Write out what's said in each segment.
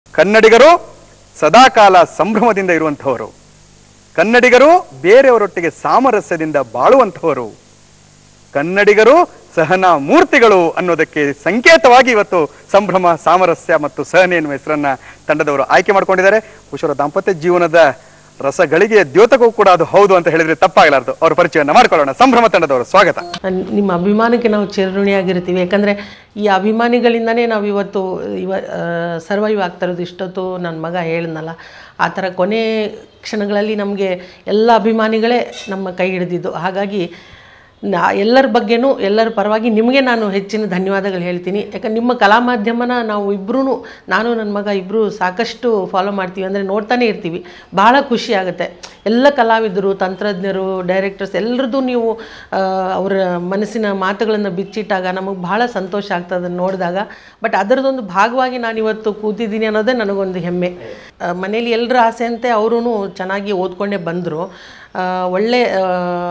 ಕನ್ನಡಿಗರು ಸದಾಕಾಲ ಸಂಭ್ರಮದಿಂದ ಇರುವಂಥವರು ಕನ್ನಡಿಗರು ಬೇರೆಯವರೊಟ್ಟಿಗೆ ಸಾಮರಸ್ಯದಿಂದ ಬಾಳುವಂಥವರು ಕನ್ನಡಿಗರು ಸಹನಾ ಮೂರ್ತಿಗಳು ಅನ್ನೋದಕ್ಕೆ ಸಂಕೇತವಾಗಿ ಇವತ್ತು ಸಂಭ್ರಮ ಸಾಮರಸ್ಯ ಮತ್ತು ಸಹನೆ ಎನ್ನುವ ಹೆಸರನ್ನ ತಂಡದವರು ಆಯ್ಕೆ ಮಾಡ್ಕೊಂಡಿದ್ದಾರೆ ಹುಷಾರ ದಾಂಪತ್ಯ ಜೀವನದ ರಸಗಳಿಗೆ ದ್ಯೋತಕವೂ ಕೂಡ ಅದು ಹೌದು ಅಂತ ಹೇಳಿದ್ರೆ ತಪ್ಪಾಗಲಾರದು ಅವ್ರ ಪರಿಚಯವನ್ನ ಮಾಡ್ಕೊಳ್ಳೋಣ ಸಂಭ್ರಮ ತಂಡದವರು ಸ್ವಾಗತ ನಿಮ್ಮ ಅಭಿಮಾನಕ್ಕೆ ನಾವು ಚಿರಋಣಿಯಾಗಿರ್ತೀವಿ ಯಾಕಂದರೆ ಈ ಅಭಿಮಾನಿಗಳಿಂದನೇ ನಾವು ಇವತ್ತು ಇವ ಸರ್ವೈವ್ ಆಗ್ತಿರೋದು ಇಷ್ಟೊತ್ತು ನನ್ನ ಮಗ ಹೇಳಿದ್ನಲ್ಲ ಆ ಥರ ಕೊನೆ ಕ್ಷಣಗಳಲ್ಲಿ ನಮಗೆ ಎಲ್ಲ ಅಭಿಮಾನಿಗಳೇ ನಮ್ಮ ಕೈ ಹಿಡಿದಿದ್ದು ಹಾಗಾಗಿ ನಾ ಎಲ್ಲರ ಬಗ್ಗೆನೂ ಎಲ್ಲರ ಪರವಾಗಿ ನಿಮಗೆ ನಾನು ಹೆಚ್ಚಿನ ಧನ್ಯವಾದಗಳು ಹೇಳ್ತೀನಿ ಯಾಕಂದ್ರೆ ನಿಮ್ಮ ಕಲಾ ಮಾಧ್ಯಮನ ನಾವು ಇಬ್ಬರೂ ನಾನು ನನ್ನ ಮಗ ಇಬ್ಬರು ಸಾಕಷ್ಟು ಫಾಲೋ ಮಾಡ್ತೀವಿ ಅಂದರೆ ನೋಡ್ತಾನೆ ಇರ್ತೀವಿ ಭಾಳ ಖುಷಿ ಆಗುತ್ತೆ ಎಲ್ಲ ಕಲಾವಿದರು ತಂತ್ರಜ್ಞರು ಡೈರೆಕ್ಟರ್ಸ್ ಎಲ್ಲರದ್ದು ನೀವು ಆ, ಅವರ ಮನಸ್ಸಿನ ಮಾತುಗಳನ್ನು ಬಿಚ್ಚಿಟ್ಟಾಗ ನಮಗೆ ಭಾಳ ಸಂತೋಷ ಆಗ್ತದೆ ಅದನ್ನು ನೋಡಿದಾಗ ಬಟ್ ಅದರದೊಂದು ಭಾಗವಾಗಿ ನಾನು ಇವತ್ತು ಕೂತಿದ್ದೀನಿ ಅನ್ನೋದೇ ನನಗೊಂದು ಹೆಮ್ಮೆ ಆ, ಮನೇಲಿ ಎಲ್ಲರ ಆಸೆಯಂತೆ ಅವರೂ ಚೆನ್ನಾಗಿ ಓದ್ಕೊಂಡೇ ಬಂದರು ಒಳ್ಳೆ ಆ,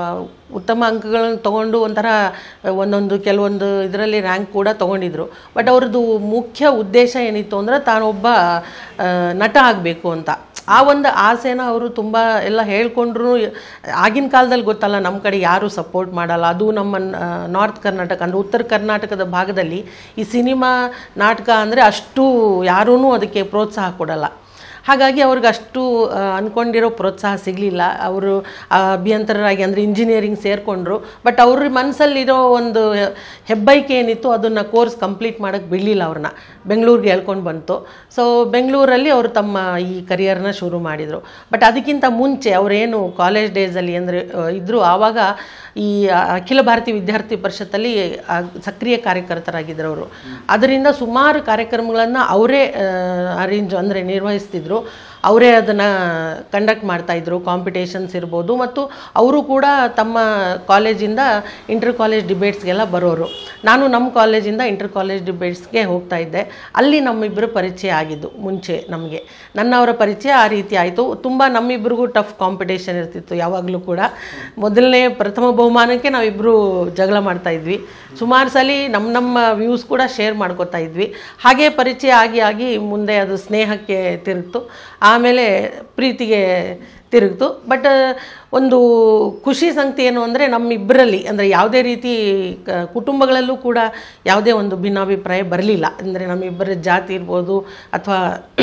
ಉತ್ತಮ ಅಂಕಗಳನ್ನು ತಗೊಂಡು ಒಂಥರ ಒಂದೊಂದು ಕೆಲವೊಂದು ಇದರಲ್ಲಿ ರ್ಯಾಂಕ್ ಕೂಡ ತೊಗೊಂಡಿದ್ರು ಬಟ್ ಅವ್ರದ್ದು ಮುಖ್ಯ ಉದ್ದೇಶ ಏನಿತ್ತು ಅಂದರೆ ತಾನೊಬ್ಬ ಆ, ನಟ ಆಗಬೇಕು ಅಂತ ಆ ಒಂದು ಆಸೆನ ಅವರು ತುಂಬ ಎಲ್ಲ ಹೇಳ್ಕೊಂಡ್ರು ಆಗಿನ ಕಾಲದಲ್ಲಿ ಗೊತ್ತಲ್ಲ ನಮ್ಮ ಕಡೆ ಯಾರೂ ಸಪೋರ್ಟ್ ಮಾಡಲ್ಲ ಅದು ನಮ್ಮ ನಾರ್ತ್ ಕರ್ನಾಟಕ ಅಂದರೆ ಉತ್ತರ ಕರ್ನಾಟಕದ ಭಾಗದಲ್ಲಿ ಈ ಸಿನಿಮಾ ನಾಟಕ ಅಂದರೆ ಅಷ್ಟು ಯಾರೂ ಅದಕ್ಕೆ ಪ್ರೋತ್ಸಾಹ ಕೊಡಲ್ಲ ಹಾಗಾಗಿ ಅವ್ರಿಗೆ ಅಷ್ಟು ಆ, ಅನ್ಕೊಂಡಿರೋ ಪ್ರೋತ್ಸಾಹ ಸಿಗಲಿಲ್ಲ ಅವರು ಅಭ್ಯಂತರರಾಗಿ ಅಂದರೆ ಇಂಜಿನಿಯರಿಂಗ್ ಸೇರಿಕೊಂಡ್ರು ಬಟ್ ಅವ್ರ ಮನಸ್ಸಲ್ಲಿರೋ ಒಂದು ಹೆಬ್ಬೈಕೆ ಏನಿತ್ತು ಅದನ್ನು ಕೋರ್ಸ್ ಕಂಪ್ಲೀಟ್ ಮಾಡೋಕ್ಕೆ ಬಿಡಲಿಲ್ಲ ಅವ್ರನ್ನ ಬೆಂಗಳೂರಿಗೆ ಹೇಳ್ಕೊಂಡು ಬಂತು ಸೊ ಬೆಂಗಳೂರಲ್ಲಿ ಅವರು ತಮ್ಮ ಈ ಕರಿಯರ್ನ ಶುರು ಮಾಡಿದರು ಬಟ್ ಅದಕ್ಕಿಂತ ಮುಂಚೆ ಅವರೇನು ಕಾಲೇಜ್ ಡೇಸಲ್ಲಿ ಅಂದರೆ ಇದ್ದರು ಆವಾಗ ಈ ಅಖಿಲ ಭಾರತೀಯ ವಿದ್ಯಾರ್ಥಿ ಪರಿಷತ್ತಲ್ಲಿ ಆ, ಸಕ್ರಿಯ ಕಾರ್ಯಕರ್ತರಾಗಿದ್ದರು ಅವರು ಅದರಿಂದ ಸುಮಾರು ಕಾರ್ಯಕ್ರಮಗಳನ್ನು ಅವರೇ ಅರೇಂಜ್ ಅಂದರೆ ನಿರ್ವಹಿಸ್ತಿದ್ರು ಅವರೇ ಅದನ್ನು ಕಂಡಕ್ಟ್ ಮಾಡ್ತಾಯಿದ್ರು ಕಾಂಪಿಟೇಷನ್ಸ್ ಇರ್ಬೋದು ಮತ್ತು ಅವರು ಕೂಡ ತಮ್ಮ ಕಾಲೇಜಿಂದ ಇಂಟರ್ ಕಾಲೇಜ್ ಡಿಬೇಟ್ಸ್ಗೆಲ್ಲ ಬರೋರು ನಾನು ನಮ್ಮ ಕಾಲೇಜಿಂದ ಇಂಟರ್ ಕಾಲೇಜ್ ಡಿಬೇಟ್ಸ್ಗೆ ಹೋಗ್ತಾ ಇದ್ದೆ ಅಲ್ಲಿ ನಮ್ಮಿಬ್ಬರ ಪರಿಚಯ ಆಗಿದ್ದು ಮುಂಚೆ ನಮಗೆ ನನ್ನ ಅವರ ಪರಿಚಯ ಆ ರೀತಿ ಆಯಿತು ತುಂಬ ನಮ್ಮಿಬ್ಬರಿಗೂ ಟಫ್ ಕಾಂಪಿಟೇಷನ್ ಇರ್ತಿತ್ತು ಯಾವಾಗಲೂ ಕೂಡ ಮೊದಲನೇ ಪ್ರಥಮ ಬಹುಮಾನಕ್ಕೆ ನಾವಿಬ್ಬರು ಜಗಳ ಮಾಡ್ತಾ ಇದ್ವಿ ಸುಮಾರು ಸಲ ನಮ್ಮ ನಮ್ಮ ವ್ಯೂಸ್ ಕೂಡ ಶೇರ್ ಮಾಡ್ಕೋತಾ ಇದ್ವಿ ಹಾಗೆ ಪರಿಚಯ ಆಗಿ ಆಗಿ ಮುಂದೆ ಅದು ಸ್ನೇಹಕ್ಕೆ ತಿರುಗ್ತು ಆಮೇಲೆ ಪ್ರೀತಿಗೆ ತಿರುಗ್ತು ಬಟ್ ಒಂದು ಖುಷಿ ಸಂಗತಿ ಏನು ಅಂದರೆ ನಮ್ಮಿಬ್ಬರಲ್ಲಿ ಅಂದರೆ ಯಾವುದೇ ರೀತಿ ಕ- ಕುಟುಂಬಗಳಲ್ಲೂ ಕೂಡ ಯಾವುದೇ ಒಂದು ಭಿನ್ನಾಭಿಪ್ರಾಯ ಬರಲಿಲ್ಲ ಅಂದರೆ ನಮ್ಮಿಬ್ಬರ ಜಾತಿ ಇರ್ಬೋದು ಅಥವಾ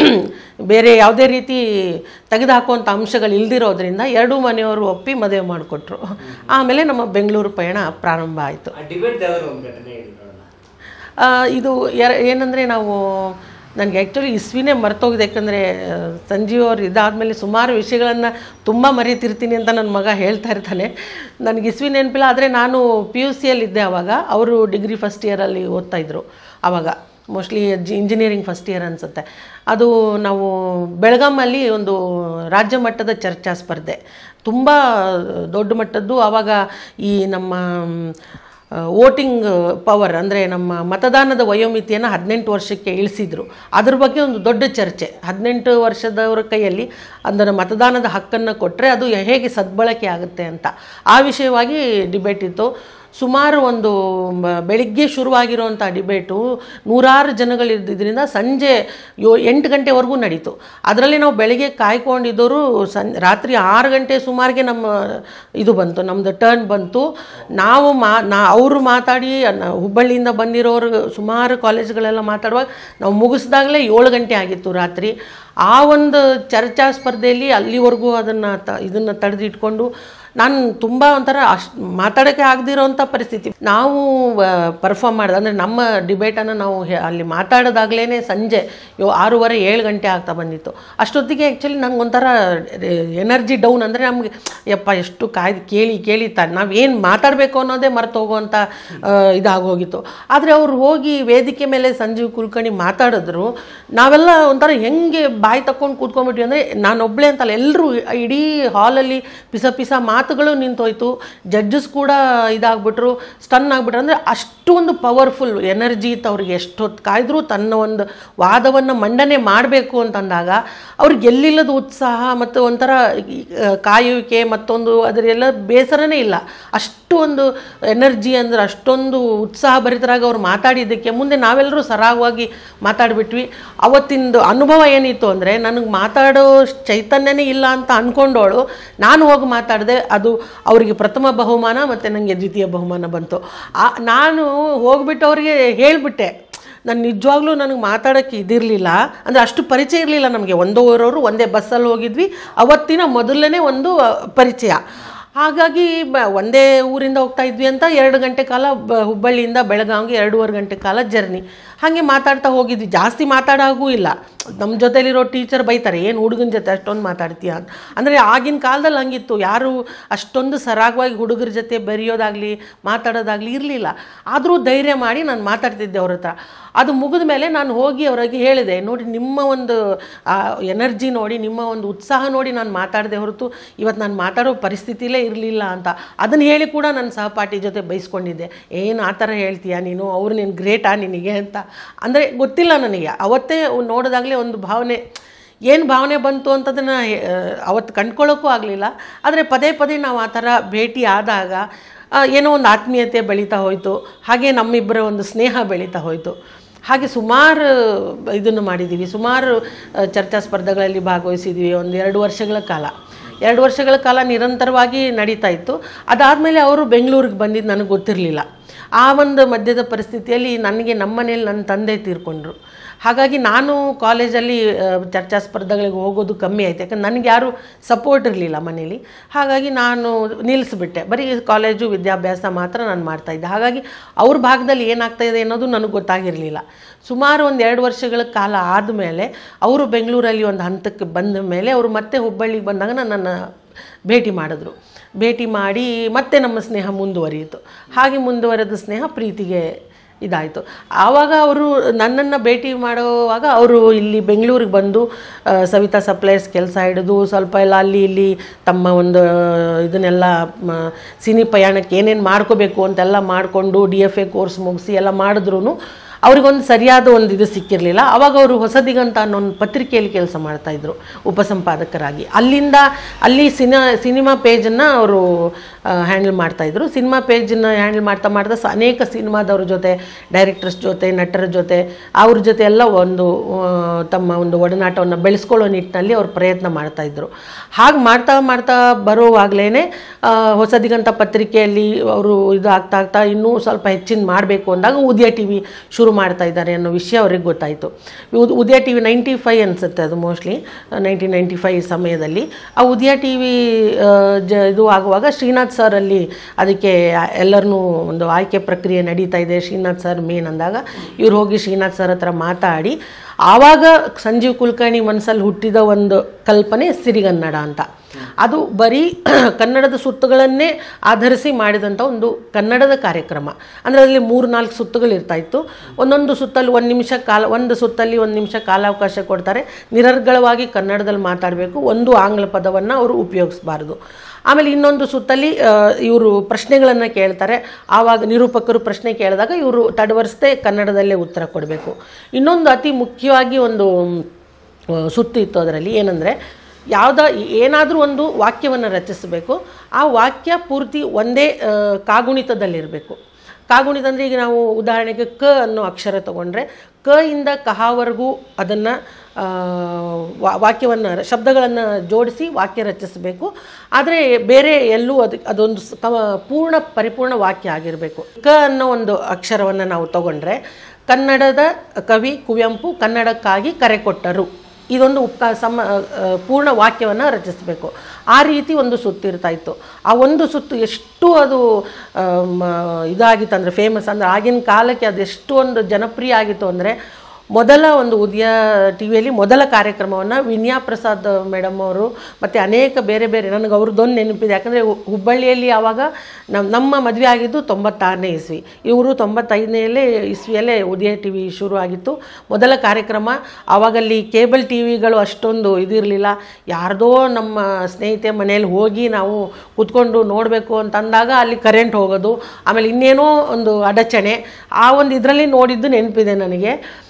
ಬೇರೆ ಯಾವುದೇ ರೀತಿ ತೆಗೆದುಹಾಕುವಂಥ ಅಂಶಗಳು ಇಲ್ದಿರೋದ್ರಿಂದ ಎರಡೂ ಮನೆಯವರು ಒಪ್ಪಿ ಮದುವೆ ಮಾಡಿಕೊಟ್ರು ಆಮೇಲೆ ನಮ್ಮ ಬೆಂಗಳೂರು ಪಯಣ ಪ್ರಾರಂಭ ಆಯಿತು ಆ ಡಿಬೇಟ್ ಯಾವ್ದಾದ್ರು ಒಂದು ಘಟನೆ ಹೇಳಿ ನೋಡೋಣ ಆ, ಇದು ಎರ ಏನಂದರೆ ನಾವು ನನಗೆ ಆ್ಯಕ್ಚುಲಿ ಇಸ್ವಿನೇ ಮರ್ತೋಗಿದೆ ಯಾಕಂದರೆ ಸಂಜೀವ್ ಅವ್ರು ಇದಾದಮೇಲೆ ಸುಮಾರು ವಿಷಯಗಳನ್ನು ತುಂಬ ಮರೆತಿರ್ತೀನಿ ಅಂತ ನನ್ನ ಮಗ ಹೇಳ್ತಾ ಇರ್ತಾನೆ ನನಗೆ ಇಸ್ವಿ ನೆನಪಿಲ್ಲ ಆದರೆ ನಾನು ಪಿ ಯು ಸಿಯಲ್ಲಿದ್ದೆ ಆವಾಗ ಅವರು ಡಿಗ್ರಿ ಫಸ್ಟ್ ಇಯರಲ್ಲಿ ಓದ್ತಾ ಇದ್ರು ಆವಾಗ ಮೋಸ್ಟ್ಲಿ ಜಿ ಇಂಜಿನಿಯರಿಂಗ್ ಫಸ್ಟ್ ಇಯರ್ ಅನಿಸುತ್ತೆ ಅದು ನಾವು ಬೆಳಗಾಮಲ್ಲಿ ಒಂದು ರಾಜ್ಯ ಮಟ್ಟದ ಚರ್ಚಾ ಸ್ಪರ್ಧೆ ತುಂಬ ದೊಡ್ಡ ಮಟ್ಟದ್ದು ಆವಾಗ ಈ ನಮ್ಮ ವೋಟಿಂಗ್ ಪವರ್ ಅಂದರೆ ನಮ್ಮ ಮತದಾನದ ವಯೋಮಿತಿಯನ್ನು ಹದಿನೆಂಟು ವರ್ಷಕ್ಕೆ ಇಳಿಸಿದ್ರು ಅದ್ರ ಬಗ್ಗೆ ಒಂದು ದೊಡ್ಡ ಚರ್ಚೆ ಹದಿನೆಂಟು ವರ್ಷದವರ ಕೈಯಲ್ಲಿ ಅಂದರೆ ಮತದಾನದ ಹಕ್ಕನ್ನು ಕೊಟ್ಟರೆ ಅದು ಹೇಗೆ ಸದ್ಬಳಕೆ ಆಗುತ್ತೆ ಅಂತ ಆ ವಿಷಯವಾಗಿ ಡಿಬೇಟ್ ಇತ್ತು ಸುಮಾರು ಒಂದು ಮ- ಬೆಳಿಗ್ಗೆ ಶುರುವಾಗಿರುವಂಥ ಡಿಬೇಟು ನೂರಾರು ಜನಗಳಿದ್ದಿದ್ದರಿಂದ ಸಂಜೆ ಯೋ ಎಂಟು ಗಂಟೆವರೆಗೂ ನಡೀತು ಅದರಲ್ಲಿ ನಾವು ಬೆಳಿಗ್ಗೆ ಕಾಯ್ಕೊಂಡಿದ್ದವರು ಸಂ ರಾತ್ರಿ ಆರು ಗಂಟೆ ಸುಮಾರಿಗೆ ನಮ್ಮ ಇದು ಬಂತು ನಮ್ಮದು ಟರ್ನ್ ಬಂತು ನಾವು ಮಾ ನಾ ಅವರು ಮಾತಾಡಿ ನ- ಹುಬ್ಬಳ್ಳಿಯಿಂದ ಬಂದಿರೋರು ಸುಮಾರು ಕಾಲೇಜ್ಗಳೆಲ್ಲ ಮಾತಾಡುವಾಗ ನಾವು ಮುಗಿಸ್ದಾಗಲೇ ಏಳು ಗಂಟೆ ಆಗಿತ್ತು ರಾತ್ರಿ ಆ ಒಂದು ಚರ್ಚಾ ಸ್ಪರ್ಧೆಯಲ್ಲಿ ಅಲ್ಲಿವರೆಗೂ ಅದನ್ನು ತ ಇದನ್ನು ತಡೆದಿಟ್ಕೊಂಡು ನಾನು ತುಂಬ ಒಂಥರ ಅಷ್ಟು ಮಾತಾಡೋಕ್ಕೆ ಆಗದಿರೋಂಥ ಪರಿಸ್ಥಿತಿ ನಾವು ಪರ್ಫಾರ್ಮ್ ಮಾಡಿದೆ ಅಂದರೆ ನಮ್ಮ ಡಿಬೇಟನ್ನು ನಾವು ಹೆ- ಅಲ್ಲಿ ಮಾತಾಡೋದಾಗಲೇ ಸಂಜೆ ಯೋ ಆರೂವರೆ ಏಳು ಗಂಟೆ ಆಗ್ತಾ ಬಂದಿತ್ತು ಅಷ್ಟೊತ್ತಿಗೆ ಆ್ಯಕ್ಚುಲಿ ನನಗೊಂಥರ ಎನರ್ಜಿ ಡೌನ್ ಅಂದರೆ ನಮಗೆ ಯಪ್ಪ ಎಷ್ಟು ಕಾಯ್ದು ಕೇಳಿ ಕೇಳಿ ತ ನಾವೇನು ಮಾತಾಡಬೇಕು ಅನ್ನೋದೇ ಮರೆತು ಹೋಗುವಂಥ ಇದಾಗೋಗಿತ್ತು ಆದರೆ ಅವ್ರು ಹೋಗಿ ವೇದಿಕೆ ಮೇಲೆ ಸಂಜೀವ್ ಕುಲ್ಕರ್ಣಿ ಮಾತಾಡಿದ್ರು ನಾವೆಲ್ಲ ಒಂಥರ ಹೆಂಗೆ ಬಾಯಿ ತಕ್ಕೊಂಡು ಕೂತ್ಕೊಂಡ್ಬಿಟ್ವಿ ಅಂದರೆ ನಾನೊಬ್ಬಳೇ ಅಂತಲ್ಲ ಎಲ್ಲರೂ ಇಡೀ ಹಾಲಲ್ಲಿ ಪಿಸ ಪಿಸ ಮಾತುಗಳು ನಿಂತೋಯ್ತು ಜಡ್ಜಸ್ ಕೂಡ ಇದಾಗ್ಬಿಟ್ರು ಸ್ಟನ್ ಆಗ್ಬಿಟ್ರು ಅಂದರೆ ಅಷ್ಟು ಒಂದು ಪವರ್ಫುಲ್ ಎನರ್ಜಿ ಇತ್ತು ಅವ್ರಿಗೆ ಎಷ್ಟೊತ್ತು ಕಾಯ್ದ್ರು ತನ್ನ ಒಂದು ವಾದವನ್ನು ಮಂಡನೆ ಮಾಡಬೇಕು ಅಂತಂದಾಗ ಅವ್ರಿಗೆ ಎಲ್ಲಿಲ್ಲದ ಉತ್ಸಾಹ ಮತ್ತು ಒಂಥರ ಈ, ಆ, ಕಾಯುವಿಕೆ ಮತ್ತೊಂದು ಅದರೆಲ್ಲ ಬೇಸರನೇ ಇಲ್ಲ ಅಷ್ಟು ಅಷ್ಟು ಒಂದು ಎನರ್ಜಿ ಅಂದ್ರೆ ಅಷ್ಟೊಂದು ಉತ್ಸಾಹಭರಿತರಾಗಿ ಅವ್ರು ಮಾತಾಡಿದ್ದಕ್ಕೆ ಮುಂದೆ ನಾವೆಲ್ಲರೂ ಸರಾಗವಾಗಿ ಮಾತಾಡಿಬಿಟ್ವಿ ಅವತ್ತಿಂದು ಅನುಭವ ಏನಿತ್ತು ಅಂದರೆ ನನಗೆ ಮಾತಾಡೋ ಚೈತನ್ಯನೇ ಇಲ್ಲ ಅಂತ ಅಂದ್ಕೊಂಡವಳು ನಾನು ಹೋಗಿ ಮಾತಾಡಿದೆ ಅದು ಅವರಿಗೆ ಪ್ರಥಮ ಬಹುಮಾನ ಮತ್ತು ನನಗೆ ದ್ವಿತೀಯ ಬಹುಮಾನ ಬಂತು ಆ ನಾನು ಹೋಗ್ಬಿಟ್ಟು ಅವರಿಗೆ ಹೇಳಿಬಿಟ್ಟೆ ನಾನು ನಿಜವಾಗ್ಲೂ ನನಗೆ ಮಾತಾಡೋಕ್ಕೆ ಇದಿರಲಿಲ್ಲ ಅಂದರೆ ಅಷ್ಟು ಪರಿಚಯ ಇರಲಿಲ್ಲ ನಮಗೆ ಒಂದೋ ಊರವರು ಒಂದೇ ಬಸ್ಸಲ್ಲಿ ಹೋಗಿದ್ವಿ ಅವತ್ತಿನ ಮೊದಲನೇ ಒಂದು ಅ, ಪರಿಚಯ ಹಾಗಾಗಿ ಬ ಒಂದೇ ಊರಿಂದ ಹೋಗ್ತಾ ಇದ್ವಿ ಅಂತ ಎರಡು ಗಂಟೆ ಕಾಲ ಬ ಹುಬ್ಬಳ್ಳಿಯಿಂದ ಬೆಳಗಾವಿಗೆ ಎರಡೂವರೆ ಗಂಟೆ ಕಾಲ ಜರ್ನಿ ಹಾಗೆ ಮಾತಾಡ್ತಾ ಹೋಗಿದ್ವಿ ಜಾಸ್ತಿ ಮಾತಾಡೋಗೂ ಇಲ್ಲ ನಮ್ಮ ಜೊತೆಲಿರೋ ಟೀಚರ್ ಬೈತಾರೆ ಏನು ಹುಡುಗನ ಜೊತೆ ಅಷ್ಟೊಂದು ಮಾತಾಡ್ತೀಯ ಅಂತ ಅಂದರೆ ಆಗಿನ ಕಾಲದಲ್ಲಿ ಹಂಗಿತ್ತು ಯಾರು ಅಷ್ಟೊಂದು ಸರಾಗವಾಗಿ ಹುಡುಗರ ಜೊತೆ ಬೆರೆಯೋದಾಗಲಿ ಮಾತಾಡೋದಾಗಲಿ ಇರಲಿಲ್ಲ ಆದರೂ ಧೈರ್ಯ ಮಾಡಿ ನಾನು ಮಾತಾಡ್ತಿದ್ದೆ ಅವ್ರ ಹತ್ರ ಅದು ಮುಗಿದ ಮೇಲೆ ನಾನು ಹೋಗಿ ಅವರಿಗೆ ಹೇಳಿದೆ ನೋಡಿ ನಿಮ್ಮ ಒಂದು ಎನರ್ಜಿ ನೋಡಿ ನಿಮ್ಮ ಒಂದು ಉತ್ಸಾಹ ನೋಡಿ ನಾನು ಮಾತಾಡಿದೆ ಹೊರತು ಇವತ್ತು ನಾನು ಮಾತಾಡೋ ಪರಿಸ್ಥಿತಿಲೇ ಇರಲಿಲ್ಲ ಅಂತ ಅದನ್ನು ಹೇಳಿ ಕೂಡ ನನ್ನ ಸಹಪಾಠಿ ಜೊತೆ ಬೈಸ್ಕೊಂಡಿದ್ದೆ ಏನು ಆ ಥರ ಹೇಳ್ತೀಯ ನೀನು ಅವ್ರು ನೀನು ಗ್ರೇಟಾ ನಿನಗೆ ಅಂತ ಅಂದರೆ ಗೊತ್ತಿಲ್ಲ ನನಗೆ ಅವತ್ತೇ ನೋಡಿದಾಗಲೇ ಒಂದು ಭಾವನೆ ಏನು ಭಾವನೆ ಬಂತು ಅಂತದನ್ನು ಅವತ್ತು ಕಂಡ್ಕೊಳ್ಳೋಕ್ಕೂ ಆಗಲಿಲ್ಲ ಆದರೆ ಪದೇ ಪದೇ ನಾವು ಆ ಥರ ಭೇಟಿ ಆದಾಗ ಆ, ಏನೋ ಒಂದು ಆತ್ಮೀಯತೆ ಬೆಳೀತಾ ಹೋಯಿತು ಹಾಗೆ ನಮ್ಮಿಬ್ಬರ ಒಂದು ಸ್ನೇಹ ಬೆಳೀತಾ ಹೋಯಿತು ಹಾಗೆ ಸುಮಾರು ಇದನ್ನು ಮಾಡಿದ್ದೀವಿ ಸುಮಾರು ಆ, ಚರ್ಚಾ ಸ್ಪರ್ಧೆಗಳಲ್ಲಿ ಭಾಗವಹಿಸಿದ್ವಿ ಒಂದು ಎರಡು ವರ್ಷಗಳ ಕಾಲ ಎರಡು ವರ್ಷಗಳ ಕಾಲ ನಿರಂತರವಾಗಿ ನಡೀತಾ ಇತ್ತು ಅದಾದಮೇಲೆ ಅವರು ಬೆಂಗಳೂರಿಗೆ ಬಂದಿದ್ದು ನನಗೆ ಗೊತ್ತಿರಲಿಲ್ಲ ಆ ಒಂದು ಮಧ್ಯದ ಪರಿಸ್ಥಿತಿಯಲ್ಲಿ ನನಗೆ ನಮ್ಮ ಮನೇಲಿ ನನ್ನ ತಂದೆ ತೀರ್ಕೊಂಡ್ರು ಹಾಗಾಗಿ ನಾನು ಕಾಲೇಜಲ್ಲಿ ಆ, ಚರ್ಚಾ ಸ್ಪರ್ಧೆಗಳಿಗೆ ಹೋಗೋದು ಕಮ್ಮಿ ಆಯ್ತು ಯಾಕಂದ್ರೆ ನನಗೆ ಯಾರೂ ಸಪೋರ್ಟ್ ಇರಲಿಲ್ಲ ಮನೇಲಿ ಹಾಗಾಗಿ ನಾನು ನಿಲ್ಲಿಸ್ಬಿಟ್ಟೆ ಬರೀ ಕಾಲೇಜು ವಿದ್ಯಾಭ್ಯಾಸ ಮಾತ್ರ ನಾನು ಮಾಡ್ತಾಯಿದ್ದೆ ಹಾಗಾಗಿ ಅವ್ರ ಭಾಗದಲ್ಲಿ ಏನಾಗ್ತಾ ಇದೆ ಅನ್ನೋದು ನನಗೆ ಗೊತ್ತಾಗಿರಲಿಲ್ಲ ಸುಮಾರು ಒಂದು ಎರಡು ವರ್ಷಗಳ ಕಾಲ ಆದಮೇಲೆ ಅವರು ಬೆಂಗಳೂರಲ್ಲಿ ಒಂದು ಹಂತಕ್ಕೆ ಬಂದ ಮೇಲೆ ಅವರು ಮತ್ತೆ ಹುಬ್ಬಳ್ಳಿಗೆ ಬಂದಾಗ ನನ್ನನ್ನು ಭೇಟಿ ಮಾಡಿದ್ರು ಭೇಟಿ ಮಾಡಿ ಮತ್ತೆ ನಮ್ಮ ಸ್ನೇಹ ಮುಂದುವರಿಯಿತು ಹಾಗೆ ಮುಂದುವರೆದ ಸ್ನೇಹ ಪ್ರೀತಿಗೆ ಇದಾಯಿತು ಆವಾಗ ಅವರು ನನ್ನನ್ನು ಭೇಟಿ ಮಾಡುವಾಗ ಅವರು ಇಲ್ಲಿ ಬೆಂಗಳೂರಿಗೆ ಬಂದು ಆ, ಸವಿತಾ ಸಪ್ಲೈಸ್ ಕೆಲಸ ಹಿಡಿದು ಸ್ವಲ್ಪ ಎಲ್ಲ ಅಲ್ಲಿ ಇಲ್ಲಿ ತಮ್ಮ ಒಂದು ಇದನ್ನೆಲ್ಲ ಮ, ಸಿನಿ ಪ್ರಯಾಣಕ್ಕೆ ಏನೇನು ಮಾಡ್ಕೋಬೇಕು ಅಂತೆಲ್ಲ ಮಾಡಿಕೊಂಡು ಡಿ ಎಫ್ ಎ ಕೋರ್ಸ್ ಮುಗಿಸಿ ಎಲ್ಲ ಮಾಡಿದ್ರು ಅವ್ರಿಗೊಂದು ಸರಿಯಾದ ಒಂದು ಇದು ಸಿಕ್ಕಿರಲಿಲ್ಲ ಅವಾಗ ಅವರು ಹೊಸದಿಗಂತ ಅನ್ನೋ ಒಂದು ಪತ್ರಿಕೆಯಲ್ಲಿ ಕೆಲಸ ಮಾಡ್ತಾಯಿದ್ರು ಉಪಸಂಪಾದಕರಾಗಿ ಅಲ್ಲಿಂದ ಅಲ್ಲಿ ಸಿನ ಸಿನಿಮಾ ಪೇಜನ್ನು ಅವರು ಹ್ಯಾಂಡಲ್ ಮಾಡ್ತಾಯಿದ್ರು ಸಿನಿಮಾ ಪೇಜನ್ನು ಹ್ಯಾಂಡಲ್ ಮಾಡ್ತಾ ಮಾಡ್ತಾ ಸ ಅನೇಕ ಸಿನಿಮಾದವ್ರ ಜೊತೆ ಡೈರೆಕ್ಟರ್ಸ್ ಜೊತೆ ನಟರ ಜೊತೆ ಅವ್ರ ಜೊತೆ ಎಲ್ಲ ಒಂದು ಆ, ತಮ್ಮ ಒಂದು ಒಡನಾಟವನ್ನು ಬೆಳೆಸ್ಕೊಳ್ಳೋ ನಿಟ್ಟಿನಲ್ಲಿ ಅವ್ರು ಪ್ರಯತ್ನ ಮಾಡ್ತಾಯಿದ್ರು ಹಾಗೆ ಮಾಡ್ತಾ ಮಾಡ್ತಾ ಬರುವಾಗಲೇ ಹೊಸದಿಗಂತ ಪತ್ರಿಕೆಯಲ್ಲಿ ಅವರು ಇದು ಆಗ್ತಾ ಆಗ್ತಾ ಇನ್ನೂ ಸ್ವಲ್ಪ ಹೆಚ್ಚಿನ ಮಾಡಬೇಕು ಅಂದಾಗ ಉದಯ ಟಿ ವಿ ಶುರು ಮಾಡ್ತಾ ಇದ್ದಾರೆ ಅನ್ನೋ ವಿಷಯ ಅವ್ರಿಗೆ ಗೊತ್ತಾಯಿತು Udaya TV ninety five ಅನಿಸುತ್ತೆ ಅದು ಮೋಸ್ಟ್ಲಿ ನೈನ್ಟೀನ್ ನೈಂಟಿ ಫೈವ್ ಸಮಯದಲ್ಲಿ ಆ ಉದಯ ಟಿ ವಿ ಜ ಇದು ಆಗುವಾಗ ಶ್ರೀನಾಥ್ ಸರ್ ಅಲ್ಲಿ ಅದಕ್ಕೆ ಎಲ್ಲರನ್ನೂ ಒಂದು ಆಯ್ಕೆ ಪ್ರಕ್ರಿಯೆ ನಡೀತಾ ಇದೆ ಶ್ರೀನಾಥ್ ಸರ್ ಮೇನ್ ಅಂದಾಗ ಇವ್ರು ಹೋಗಿ ಶ್ರೀನಾಥ್ ಸರ್ ಹತ್ರ ಮಾತಾಡಿ ಆವಾಗ ಸಂಜೀವ್ ಕುಲಕರ್ಣಿ ಮನಸ್ಸಲ್ಲಿ ಹುಟ್ಟಿದ ಒಂದು ಕಲ್ಪನೆ ಸಿರಿಗನ್ನಡ ಅಂತ ಅದು ಬರೀ ಕನ್ನಡದ ಸುತ್ತುಗಳನ್ನೇ ಆಧರಿಸಿ ಮಾಡಿದಂಥ ಒಂದು ಕನ್ನಡದ ಕಾರ್ಯಕ್ರಮ ಅಂದರೆ ಅದರಲ್ಲಿ ಮೂರು ನಾಲ್ಕು ಸುತ್ತುಗಳು ಇರ್ತಾ ಇತ್ತು ಒಂದೊಂದು ಸುತ್ತಲ್ಲಿ ಒಂದು ನಿಮಿಷ ಕಾಲ ಒಂದು ಸುತ್ತಲ್ಲಿ ಒಂದು ನಿಮಿಷ ಕಾಲಾವಕಾಶ ಕೊಡ್ತಾರೆ ನಿರರ್ಗಳವಾಗಿ ಕನ್ನಡದಲ್ಲಿ ಮಾತಾಡಬೇಕು ಒಂದು ಆಂಗ್ಲ ಪದವನ್ನು ಅವರು ಉಪಯೋಗಿಸಬಾರ್ದು ಆಮೇಲೆ ಇನ್ನೊಂದು ಸುತ್ತಲ್ಲಿ ಇವರು ಪ್ರಶ್ನೆಗಳನ್ನು ಕೇಳ್ತಾರೆ ಆವಾಗ ನಿರೂಪಕರು ಪ್ರಶ್ನೆ ಕೇಳಿದಾಗ ಇವರು ತಡವರಿಸದೆ ಕನ್ನಡದಲ್ಲೇ ಉತ್ತರ ಕೊಡಬೇಕು ಇನ್ನೊಂದು ಅತಿ ಮುಖ್ಯವಾಗಿ ಒಂದು ಆ, ಸುತ್ತು ಇತ್ತು ಅದರಲ್ಲಿ ಏನಂದರೆ ಯಾವುದ ಏನಾದರೂ ಒಂದು ವಾಕ್ಯವನ್ನು ರಚಿಸಬೇಕು ಆ ವಾಕ್ಯ ಪೂರ್ತಿ ಒಂದೇ ಆ, ಕಾಗುಣಿತದಲ್ಲಿರಬೇಕು ಕಾಗುಣಿತ ಅಂದರೆ ಈಗ ನಾವು ಉದಾಹರಣೆಗೆ ಕ ಅನ್ನೋ ಅಕ್ಷರ ತಗೊಂಡ್ರೆ ಕ ಇಂದ ಕಹಾವರೆಗೂ ಅದನ್ನು ವಾಕ್ಯವನ್ನು ಶಬ್ದಗಳನ್ನು ಜೋಡಿಸಿ ವಾಕ್ಯ ರಚಿಸಬೇಕು ಆದರೆ ಬೇರೆ ಎಲ್ಲೂ ಅದು ಅದೊಂದು ಸ- ಕವ ಪೂರ್ಣ ಪರಿಪೂರ್ಣ ವಾಕ್ಯ ಆಗಿರಬೇಕು ಕ ಅನ್ನೋ ಒಂದು ಅಕ್ಷರವನ್ನು ನಾವು ತಗೊಂಡ್ರೆ ಕನ್ನಡದ ಕವಿ ಕುವೆಂಪು ಕನ್ನಡಕ್ಕಾಗಿ ಕರೆ ಕೊಟ್ಟರು ಇದೊಂದು ಉಪ ಸಮ ಆ, ಪೂರ್ಣ ವಾಕ್ಯವನ್ನು ರಚಿಸಬೇಕು ಆ ರೀತಿ ಒಂದು ಸುತ್ತು ಇರ್ತಾ ಇತ್ತು ಆ ಒಂದು ಸುತ್ತು ಎಷ್ಟು ಅದು ಆಮ್, ಇದಾಗಿತ್ತು ಅಂದರೆ ಫೇಮಸ್ ಅಂದರೆ ಆಗಿನ ಕಾಲಕ್ಕೆ ಅದು ಎಷ್ಟು ಒಂದು ಜನಪ್ರಿಯ ಆಗಿತ್ತು ಅಂದರೆ ಮೊದಲ ಒಂದು ಉದಯ ಟಿ ವಿಯಲ್ಲಿ ಮೊದಲ ಕಾರ್ಯಕ್ರಮವನ್ನು ವಿನ್ಯಾ ಪ್ರಸಾದ್ ಮೇಡಮ್ ಅವರು ಮತ್ತು ಅನೇಕ ಬೇರೆ ಬೇರೆ ನನಗೆ ಅವ್ರದ್ದೊಂದು ನೆನಪಿದೆ ಯಾಕಂದರೆ ಹುಬ್ಬಳ್ಳಿಯಲ್ಲಿ ಆವಾಗ ನಮ್ಮ ನಮ್ಮ ಮದುವೆ ಆಗಿದ್ದು ತೊಂಬತ್ತಾರನೇ ಇಸ್ವಿ ಇವರು ತೊಂಬತ್ತೈದನೆಯಲ್ಲೇ ಇಸ್ವಿಯಲ್ಲೇ ಉದಯ ಟಿ ವಿ ಶುರು ಆಗಿತ್ತು ಮೊದಲ ಕಾರ್ಯಕ್ರಮ ಆವಾಗಲ್ಲಿ ಕೇಬಲ್ ಟಿ ವಿಗಳು ಅಷ್ಟೊಂದು ಇದಿರಲಿಲ್ಲ ಯಾರ್ದೋ ನಮ್ಮ ಸ್ನೇಹಿತೆ ಮನೆಯಲ್ಲಿ ಹೋಗಿ ನಾವು ಕೂತ್ಕೊಂಡು ನೋಡಬೇಕು ಅಂತಂದಾಗ ಅಲ್ಲಿ ಕರೆಂಟ್ ಹೋಗೋದು ಆಮೇಲೆ ಇನ್ನೇನೋ ಒಂದು ಅಡಚಣೆ ಆ ಒಂದು ಇದರಲ್ಲಿ ನೋಡಿದ್ದು ನೆನಪಿದೆ ನನಗೆ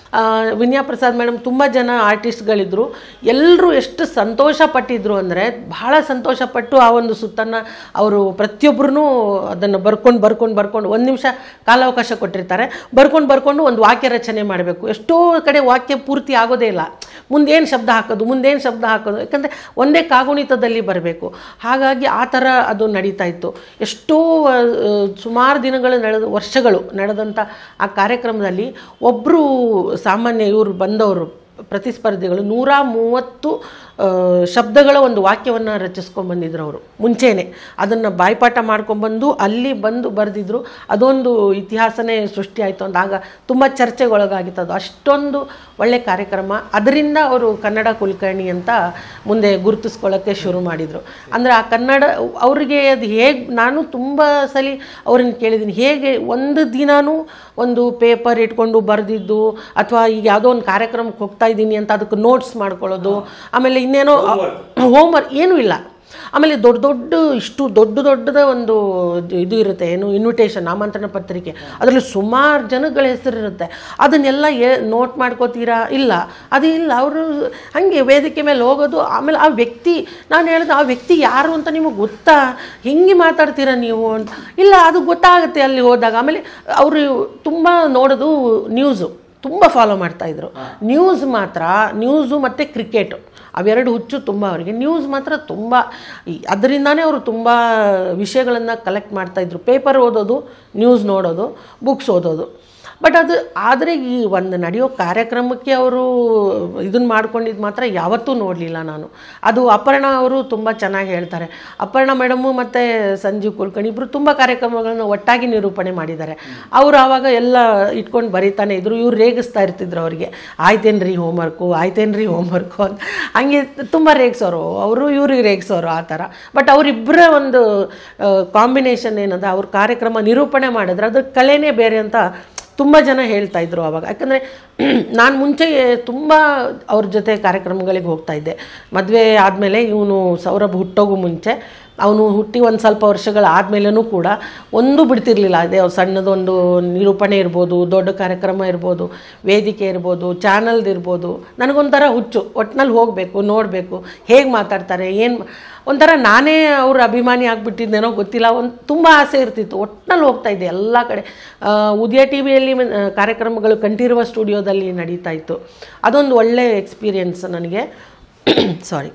ಆ, ವಿನ್ಯಾ ಪ್ರಸಾದ್ ಮೇಡಮ್ ತುಂಬ ಜನ ಆರ್ಟಿಸ್ಟ್ಗಳಿದ್ರು ಎಲ್ಲರೂ ಎಷ್ಟು ಸಂತೋಷ ಪಟ್ಟಿದ್ರು ಅಂದರೆ ಬಹಳ ಸಂತೋಷಪಟ್ಟು ಆ ಒಂದು ಸುತ್ತನ್ನು ಅವರು ಪ್ರತಿಯೊಬ್ಬರೂ ಅದನ್ನು ಬರ್ಕೊಂಡು ಬರ್ಕೊಂಡು ಬರ್ಕೊಂಡು ಒಂದು ನಿಮಿಷ ಕಾಲಾವಕಾಶ ಕೊಟ್ಟಿರ್ತಾರೆ ಬರ್ಕೊಂಡು ಬರ್ಕೊಂಡು ಒಂದು ವಾಕ್ಯ ರಚನೆ ಮಾಡಬೇಕು ಎಷ್ಟೋ ಕಡೆ ವಾಕ್ಯ ಪೂರ್ತಿ ಆಗೋದೇ ಇಲ್ಲ ಮುಂದೇನು ಶಬ್ದ ಹಾಕೋದು ಮುಂದೇನು ಶಬ್ದ ಹಾಕೋದು ಯಾಕಂದರೆ ಒಂದೇ ಕಾಗುಣಿತದಲ್ಲಿ ಬರಬೇಕು ಹಾಗಾಗಿ ಆ ಥರ ಅದು ನಡೀತಾ ಇತ್ತು ಎಷ್ಟೋ ಆ, ಸುಮಾರು ದಿನಗಳು ನಡೆದ ವರ್ಷಗಳು ನಡೆದಂಥ ಆ ಕಾರ್ಯಕ್ರಮದಲ್ಲಿ ಒಬ್ಬರು ಸಾಮಾನ್ಯ ಇವರು ಬಂದವರು ಪ್ರತಿಸ್ಪರ್ಧಿಗಳು ನೂರ ಮೂವತ್ತು ಆ, ಶಬ್ದಗಳ ಒಂದು ವಾಕ್ಯವನ್ನು ರಚಿಸ್ಕೊಂಡು ಬಂದಿದ್ರು ಅವರು ಮುಂಚೆನೆ ಅದನ್ನು ಬಾಯ್ಪಾಠ ಮಾಡ್ಕೊಂಡ್ಬಂದು ಅಲ್ಲಿ ಬಂದು ಬರೆದಿದ್ರು ಅದೊಂದು ಇತಿಹಾಸನೇ ಸೃಷ್ಟಿಯಾಯಿತು ಅಂತ ಆಗ ತುಂಬ ಚರ್ಚೆಗೊಳಗಾಗಿತ್ತು ಅದು ಅಷ್ಟೊಂದು ಒಳ್ಳೆ ಕಾರ್ಯಕ್ರಮ ಅದರಿಂದ ಅವರು ಕನ್ನಡ ಕುಲಕರ್ಣಿ ಅಂತ ಮುಂದೆ ಗುರುತಿಸ್ಕೊಳ್ಳೋಕ್ಕೆ ಶುರು ಮಾಡಿದರು ಅಂದರೆ ಆ ಕನ್ನಡ ಅವರಿಗೆ ಅದು ಹೇಗೆ ನಾನು ತುಂಬ ಸಲ ಅವ್ರನ್ನ ಕೇಳಿದ್ದೀನಿ ಹೇಗೆ ಒಂದು ದಿನಾನೂ ಒಂದು ಪೇಪರ್ ಇಟ್ಕೊಂಡು ಬರೆದಿದ್ದು ಅಥವಾ ಈಗ ಯಾವುದೋ ಒಂದು ಕಾರ್ಯಕ್ರಮಕ್ಕೆ ಹೋಗ್ತಾ ಇದ್ದೀನಿ ಅಂತ ಅದಕ್ಕೆ ನೋಟ್ಸ್ ಮಾಡ್ಕೊಳ್ಳೋದು ಆಮೇಲೆ ಇನ್ನೇನೋ ಹೋಮ್ವರ್ಕ್ ಏನೂ ಇಲ್ಲ ಆಮೇಲೆ ದೊಡ್ಡ ದೊಡ್ಡ ಇಷ್ಟು ದೊಡ್ಡ ದೊಡ್ಡದ ಒಂದು ಇದು ಇರುತ್ತೆ ಏನು ಇನ್ವಿಟೇಷನ್ ಆಮಂತ್ರಣ ಪತ್ರಿಕೆ ಅದರಲ್ಲಿ ಸುಮಾರು ಜನಗಳ ಹೆಸರು ಇರುತ್ತೆ ಅದನ್ನೆಲ್ಲ ಏ ನೋಟ್ ಮಾಡ್ಕೋತೀರಾ ಇಲ್ಲ ಅದು ಇಲ್ಲ ಅವರು ಹಾಗೆ ವೇದಿಕೆ ಮೇಲೆ ಹೋಗೋದು ಆಮೇಲೆ ಆ ವ್ಯಕ್ತಿ ನಾನು ಹೇಳಿದೆ ಆ ವ್ಯಕ್ತಿ ಯಾರು ಅಂತ ನಿಮಗೆ ಗೊತ್ತಾ ಹೆಂಗೆ ಮಾತಾಡ್ತೀರಾ ನೀವು ಅಂತ ಇಲ್ಲ ಅದು ಗೊತ್ತಾಗುತ್ತೆ ಅಲ್ಲಿ ಹೋದಾಗ ಆಮೇಲೆ ಅವರು ತುಂಬ ನೋಡೋದು ನ್ಯೂಸು ತುಂಬ ಫಾಲೋ ಮಾಡ್ತಾಯಿದ್ರು ನ್ಯೂಸ್ ಮಾತ್ರ ನ್ಯೂಸು ಮತ್ತು ಕ್ರಿಕೆಟು ಅವೆರಡು ಹುಚ್ಚು ತುಂಬ ಅವರಿಗೆ ನ್ಯೂಸ್ ಮಾತ್ರ ತುಂಬ ಅದರಿಂದಾನೇ ಅವರು ತುಂಬ ವಿಷಯಗಳನ್ನು ಕಲೆಕ್ಟ್ ಮಾಡ್ತಾಯಿದ್ರು ಪೇಪರ್ ಓದೋದು ನ್ಯೂಸ್ ನೋಡೋದು ಬುಕ್ಸ್ ಓದೋದು ಬಟ್ ಅದು ಆದರೆ ಈ ಒಂದು ನಡೆಯೋ ಕಾರ್ಯಕ್ರಮಕ್ಕೆ ಅವರು ಇದನ್ನು ಮಾಡ್ಕೊಂಡಿದ್ದು ಮಾತ್ರ ಯಾವತ್ತೂ ನೋಡಲಿಲ್ಲ ನಾನು ಅದು ಅಪರ್ಣ ಅವರು ತುಂಬ ಚೆನ್ನಾಗಿ ಹೇಳ್ತಾರೆ ಅಪರ್ಣ ಮೇಡಮು ಮತ್ತು ಸಂಜೀವ್ ಕುಲಕರ್ಣಿ ಇಬ್ಬರು ತುಂಬ ಕಾರ್ಯಕ್ರಮಗಳನ್ನು ಒಟ್ಟಾಗಿ ನಿರೂಪಣೆ ಮಾಡಿದ್ದಾರೆ ಅವರು ಆವಾಗ ಎಲ್ಲ ಇಟ್ಕೊಂಡು ಬರೀತಾನೆ ಇದ್ರು ಇವ್ರು ರೇಗಿಸ್ತಾ ಇರ್ತಿದ್ರು ಅವರಿಗೆ ಆಯ್ತೇನ್ರಿ ಹೋಮ್ವರ್ಕು ಆಯ್ತೇನ್ರಿ ಹೋಮ್ವರ್ಕು ಅಂತ ಹಂಗೆ ತುಂಬ ರೇಗಿಸೋರು ಅವರು ಇವ್ರಿಗೆ ರೇಗಿಸೋರು ಆ ಥರ ಬಟ್ ಅವರಿಬ್ಬರ ಒಂದು ಕಾಂಬಿನೇಷನ್ ಏನದ ಅವ್ರ ಕಾರ್ಯಕ್ರಮ ನಿರೂಪಣೆ ಮಾಡಿದ್ರೆ ಅದ್ರ ಕಲೆನೇ ಬೇರೆ ಅಂತ ತುಂಬ ಜನ ಹೇಳ್ತಾ ಇದ್ರು ಅವಾಗ ಯಾಕಂದರೆ ನಾನು ಮುಂಚೆ ತುಂಬ ಅವ್ರ ಜೊತೆ ಕಾರ್ಯಕ್ರಮಗಳಿಗೆ ಹೋಗ್ತಾ ಇದ್ದೆ ಮದುವೆ ಆದಮೇಲೆ ಇವನು ಸೌರಭ್ ಹುಟ್ಟೋಗೂ ಮುಂಚೆ ಅವನು ಹುಟ್ಟಿ ಒಂದು ಸ್ವಲ್ಪ ವರ್ಷಗಳಾದಮೇಲೂ ಕೂಡ ಒಂದು ಬಿಡ್ತಿರ್ಲಿಲ್ಲ ಅದೇ ಸಣ್ಣದೊಂದು ನಿರೂಪಣೆ ಇರ್ಬೋದು ದೊಡ್ಡ ಕಾರ್ಯಕ್ರಮ ಇರ್ಬೋದು ವೇದಿಕೆ ಇರ್ಬೋದು ಚಾನಲ್ದು ಇರ್ಬೋದು ನನಗೊಂಥರ ಹುಚ್ಚು ಒಟ್ಟಿನಲ್ಲಿ ಹೋಗಬೇಕು ನೋಡಬೇಕು ಹೇಗೆ ಮಾತಾಡ್ತಾರೆ ಏನು ಒಂಥರ ನಾನೇ ಅವ್ರ ಅಭಿಮಾನಿ ಆಗಿಬಿಟ್ಟಿದ್ದೇನೋ ಗೊತ್ತಿಲ್ಲ ಒಂದು ತುಂಬ ಆಸೆ ಇರ್ತಿತ್ತು ಒಟ್ಟಿನಲ್ಲಿ ಹೋಗ್ತಾ ಇದ್ದೆ ಎಲ್ಲ ಕಡೆ ಆ, ಉದಯ ಟಿ ವಿಯಲ್ಲಿ ಕಾರ್ಯಕ್ರಮಗಳು ಕಂಠೀರುವ ಸ್ಟುಡಿಯೋದಲ್ಲಿ ನಡೀತಾ ಇತ್ತು ಅದೊಂದು ಒಳ್ಳೆ ಎಕ್ಸ್ಪೀರಿಯನ್ಸ್ ನನಗೆ ಸಾರಿ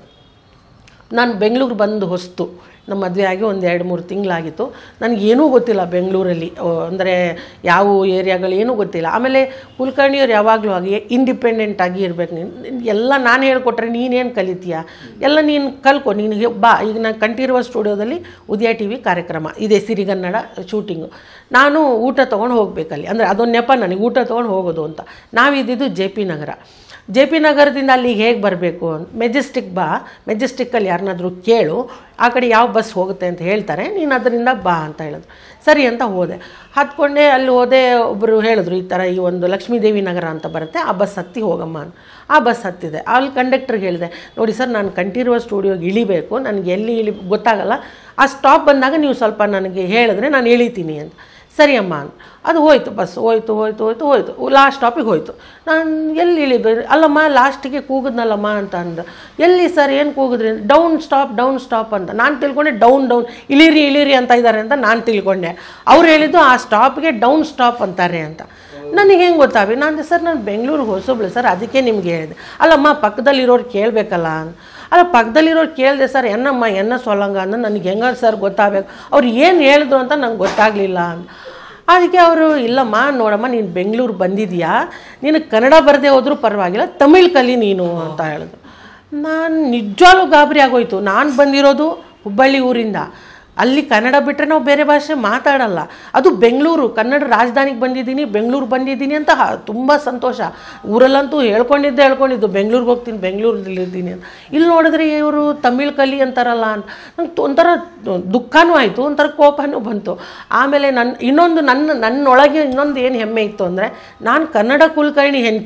ನಾನು ಬೆಂಗಳೂರು ಬಂದು ಹೊಸ್ತು ನಮ್ಮ ಮದುವೆ ಆಗಿ ಒಂದು ಎರಡು ಮೂರು ತಿಂಗಳಾಗಿತ್ತು ನನಗೇನೂ ಗೊತ್ತಿಲ್ಲ ಬೆಂಗಳೂರಲ್ಲಿ ಅಂದರೆ ಯಾವ ಏರಿಯಾಗಳು ಏನೂ ಗೊತ್ತಿಲ್ಲ ಆಮೇಲೆ ಕುಲಕರ್ಣಿಯವ್ರು ಯಾವಾಗಲೂ ಹಾಗೆ ಇಂಡಿಪೆಂಡೆಂಟ್ ಆಗಿ ಇರಬೇಕು ನೀನು ಎಲ್ಲ ನಾನು ಹೇಳ್ಕೊಟ್ರೆ ನೀನೇನು ಕಲಿತೀಯ ಎಲ್ಲ ನೀನು ಕಲ್ಕೊ ನೀನು ಹೇ- ಬಾ ಈಗ ನಾನು ಕಂಠೀರುವ ಸ್ಟುಡಿಯೋದಲ್ಲಿ ಉದಯ ಟಿ ವಿ ಕಾರ್ಯಕ್ರಮ ಇದೆ ಸಿರಿಗನ್ನಡ ಶೂಟಿಂಗು ನಾನು ಊಟ ತೊಗೊಂಡು ಹೋಗ್ಬೇಕಲ್ಲಿ ಅಂದರೆ ಅದೊಂದು ನೆಪ ನನಗೆ ಊಟ ತೊಗೊಂಡು ಹೋಗೋದು ಅಂತ ನಾವಿದ್ದಿದ್ದು J P Nagar J P ನಗರದಿಂದ ಅಲ್ಲಿಗೆ ಹೇಗೆ ಬರಬೇಕು ಮೆಜೆಸ್ಟಿಕ್ ಬಾ ಮೆಜೆಸ್ಟಿಕ್ಕಲ್ಲಿ ಯಾರನ್ನಾದ್ರೂ ಕೇಳು ಆ ಕಡೆ ಯಾವ ಬಸ್ ಹೋಗುತ್ತೆ ಅಂತ ಹೇಳ್ತಾರೆ ನೀನು ಅದರಿಂದ ಬಾ ಅಂತ ಹೇಳಿದ್ರು ಸರಿ ಅಂತ ಹೋದೆ ಹತ್ಕೊಂಡೆ ಅಲ್ಲಿ ಹೋದೆ ಒಬ್ಬರು ಹೇಳಿದ್ರು ಈ ಥರ ಈ ಒಂದು ಲಕ್ಷ್ಮೀದೇವಿ ನಗರ ಅಂತ ಬರುತ್ತೆ ಆ ಬಸ್ ಹತ್ತಿ ಹೋಗಮ್ಮ ಅಂತ ಆ ಬಸ್ ಹತ್ತಿದೆ ಅಲ್ಲಿ ಕಂಡಕ್ಟರ್ಗೆ ಹೇಳಿದೆ ನೋಡಿ ಸರ್ ನಾನು ಕಂಠೀರುವ ಸ್ಟುಡಿಯೋಗೆ ಇಳಿಬೇಕು ನನಗೆ ಎಲ್ಲಿ ಇಳಿ ಗೊತ್ತಾಗಲ್ಲ ಆ ಸ್ಟಾಪ್ ಬಂದಾಗ ನೀವು ಸ್ವಲ್ಪ ನನಗೆ ಹೇಳಿದ್ರೆ ನಾನು ಇಳಿತೀನಿ ಅಂತ ಸರಿ ಅಮ್ಮ ಅಂತ ಅದು ಹೋಯ್ತು ಬಸ್ ಹೋಯ್ತು ಹೋಯ್ತು ಹೋಯ್ತು ಹೋಯ್ತು ಲಾಸ್ಟ್ ಸ್ಟಾಪಿಗೆ ಹೋಯ್ತು ನಾನು ಎಲ್ಲಿ ಇಳಿದು ಅಲ್ಲಮ್ಮ ಲಾಸ್ಟಿಗೆ ಕೂಗಿದ್ನಲ್ಲಮ್ಮ ಅಂತ ಅಂದ ಎಲ್ಲಿ ಸರ್ ಏನು ಕೂಗಿದ್ರಿ ಡೌನ್ ಸ್ಟಾಪ್ ಡೌನ್ ಸ್ಟಾಪ್ ಅಂತ ನಾನು ತಿಳ್ಕೊಂಡೆ ಡೌನ್ ಡೌನ್ ಇಳಿರಿ ಇಳಿರಿ ಅಂತ ಇದ್ದಾರೆ ಅಂತ ನಾನು ತಿಳ್ಕೊಂಡೆ ಅವ್ರು ಹೇಳಿದ್ದು ಆ ಸ್ಟಾಪ್ಗೆ ಡೌನ್ ಸ್ಟಾಪ್ ಅಂತಾರೆ ಅಂತ ನನಗೆ ಹೆಂಗೆ ಗೊತ್ತಾವಿ ನಾನು ಸರ್ ನಾನು ಬೆಂಗಳೂರಿಗೆ ಹೊಸಬ್ಳು ಸರ್ ಅದಕ್ಕೆ ನಿಮ್ಗೆ ಹೇಳಿದೆ ಅಲ್ಲಮ್ಮ ಪಕ್ಕದಲ್ಲಿರೋರು ಕೇಳಬೇಕಲ್ಲ ಅಂತ ಅಲ್ಲ ಪಕ್ಕದಲ್ಲಿರೋರು ಕೇಳಿದೆ ಸರ್ ಎನ್ನಮ್ಮ ಎನ್ನ ಸೊಲ್ಲಂಗ ಅಂದ್ರೆ ನನಗೆ ಹೆಂಗ ಸರ್ ಗೊತ್ತಾಗಬೇಕು ಅವ್ರು ಏನು ಹೇಳಿದ್ರು ಅಂತ ನಂಗೆ ಗೊತ್ತಾಗಲಿಲ್ಲ ಅಂತ ಅದಕ್ಕೆ ಅವರು ಇಲ್ಲಮ್ಮ ನೋಡಮ್ಮ ನೀನು ಬೆಂಗಳೂರು ಬಂದಿದ್ಯಾ ನೀನು ಕನ್ನಡ ಬರದೇ ಹೋದ್ರೂ ಪರವಾಗಿಲ್ಲ ತಮಿಳ್ ಕಲಿ ನೀನು ಅಂತ ಹೇಳಿದ್ರು ನಾನು ನಿಜವಾಗ್ಲೂ ಗಾಬರಿ ಆಗೋಯ್ತು ನಾನು ಬಂದಿರೋದು ಹುಬ್ಬಳ್ಳಿ ಊರಿಂದ ಅಲ್ಲಿ ಕನ್ನಡ ಬಿಟ್ಟರೆ ನಾವು ಬೇರೆ ಭಾಷೆ ಮಾತಾಡಲ್ಲ ಅದು ಬೆಂಗಳೂರು ಕನ್ನಡ ರಾಜಧಾನಿಗೆ ಬಂದಿದ್ದೀನಿ ಬೆಂಗಳೂರು ಬಂದಿದ್ದೀನಿ ಅಂತ ಹ- ತುಂಬ ಸಂತೋಷ ಊರಲ್ಲಂತೂ ಹೇಳ್ಕೊಂಡಿದ್ದೆ ಹೇಳ್ಕೊಂಡಿದ್ದು ಬೆಂಗಳೂರಿಗೆ ಹೋಗ್ತೀನಿ ಬೆಂಗಳೂರಲ್ಲಿದ್ದೀನಿ ಅಂತ ಇಲ್ಲಿ ನೋಡಿದ್ರೆ ಇವರು ತಮಿಳ್ ಕಲಿ ಅಂತಾರಲ್ಲ ಅಂತ ನಂಗೆ ಒಂಥರ ದುಃಖನೂ ಆಯಿತು ಒಂಥರ ಕೋಪನೂ ಬಂತು ಆಮೇಲೆ ನನ್ನ ಇನ್ನೊಂದು ನನ್ನ ನನ್ನೊಳಗೆ ಇನ್ನೊಂದು ಏನು ಹೆಮ್ಮೆ ಇತ್ತು ಅಂದರೆ ನಾನು ಕನ್ನಡ ಕುಲಕರ್ಣಿ ಹೆಂಡ್ತಿ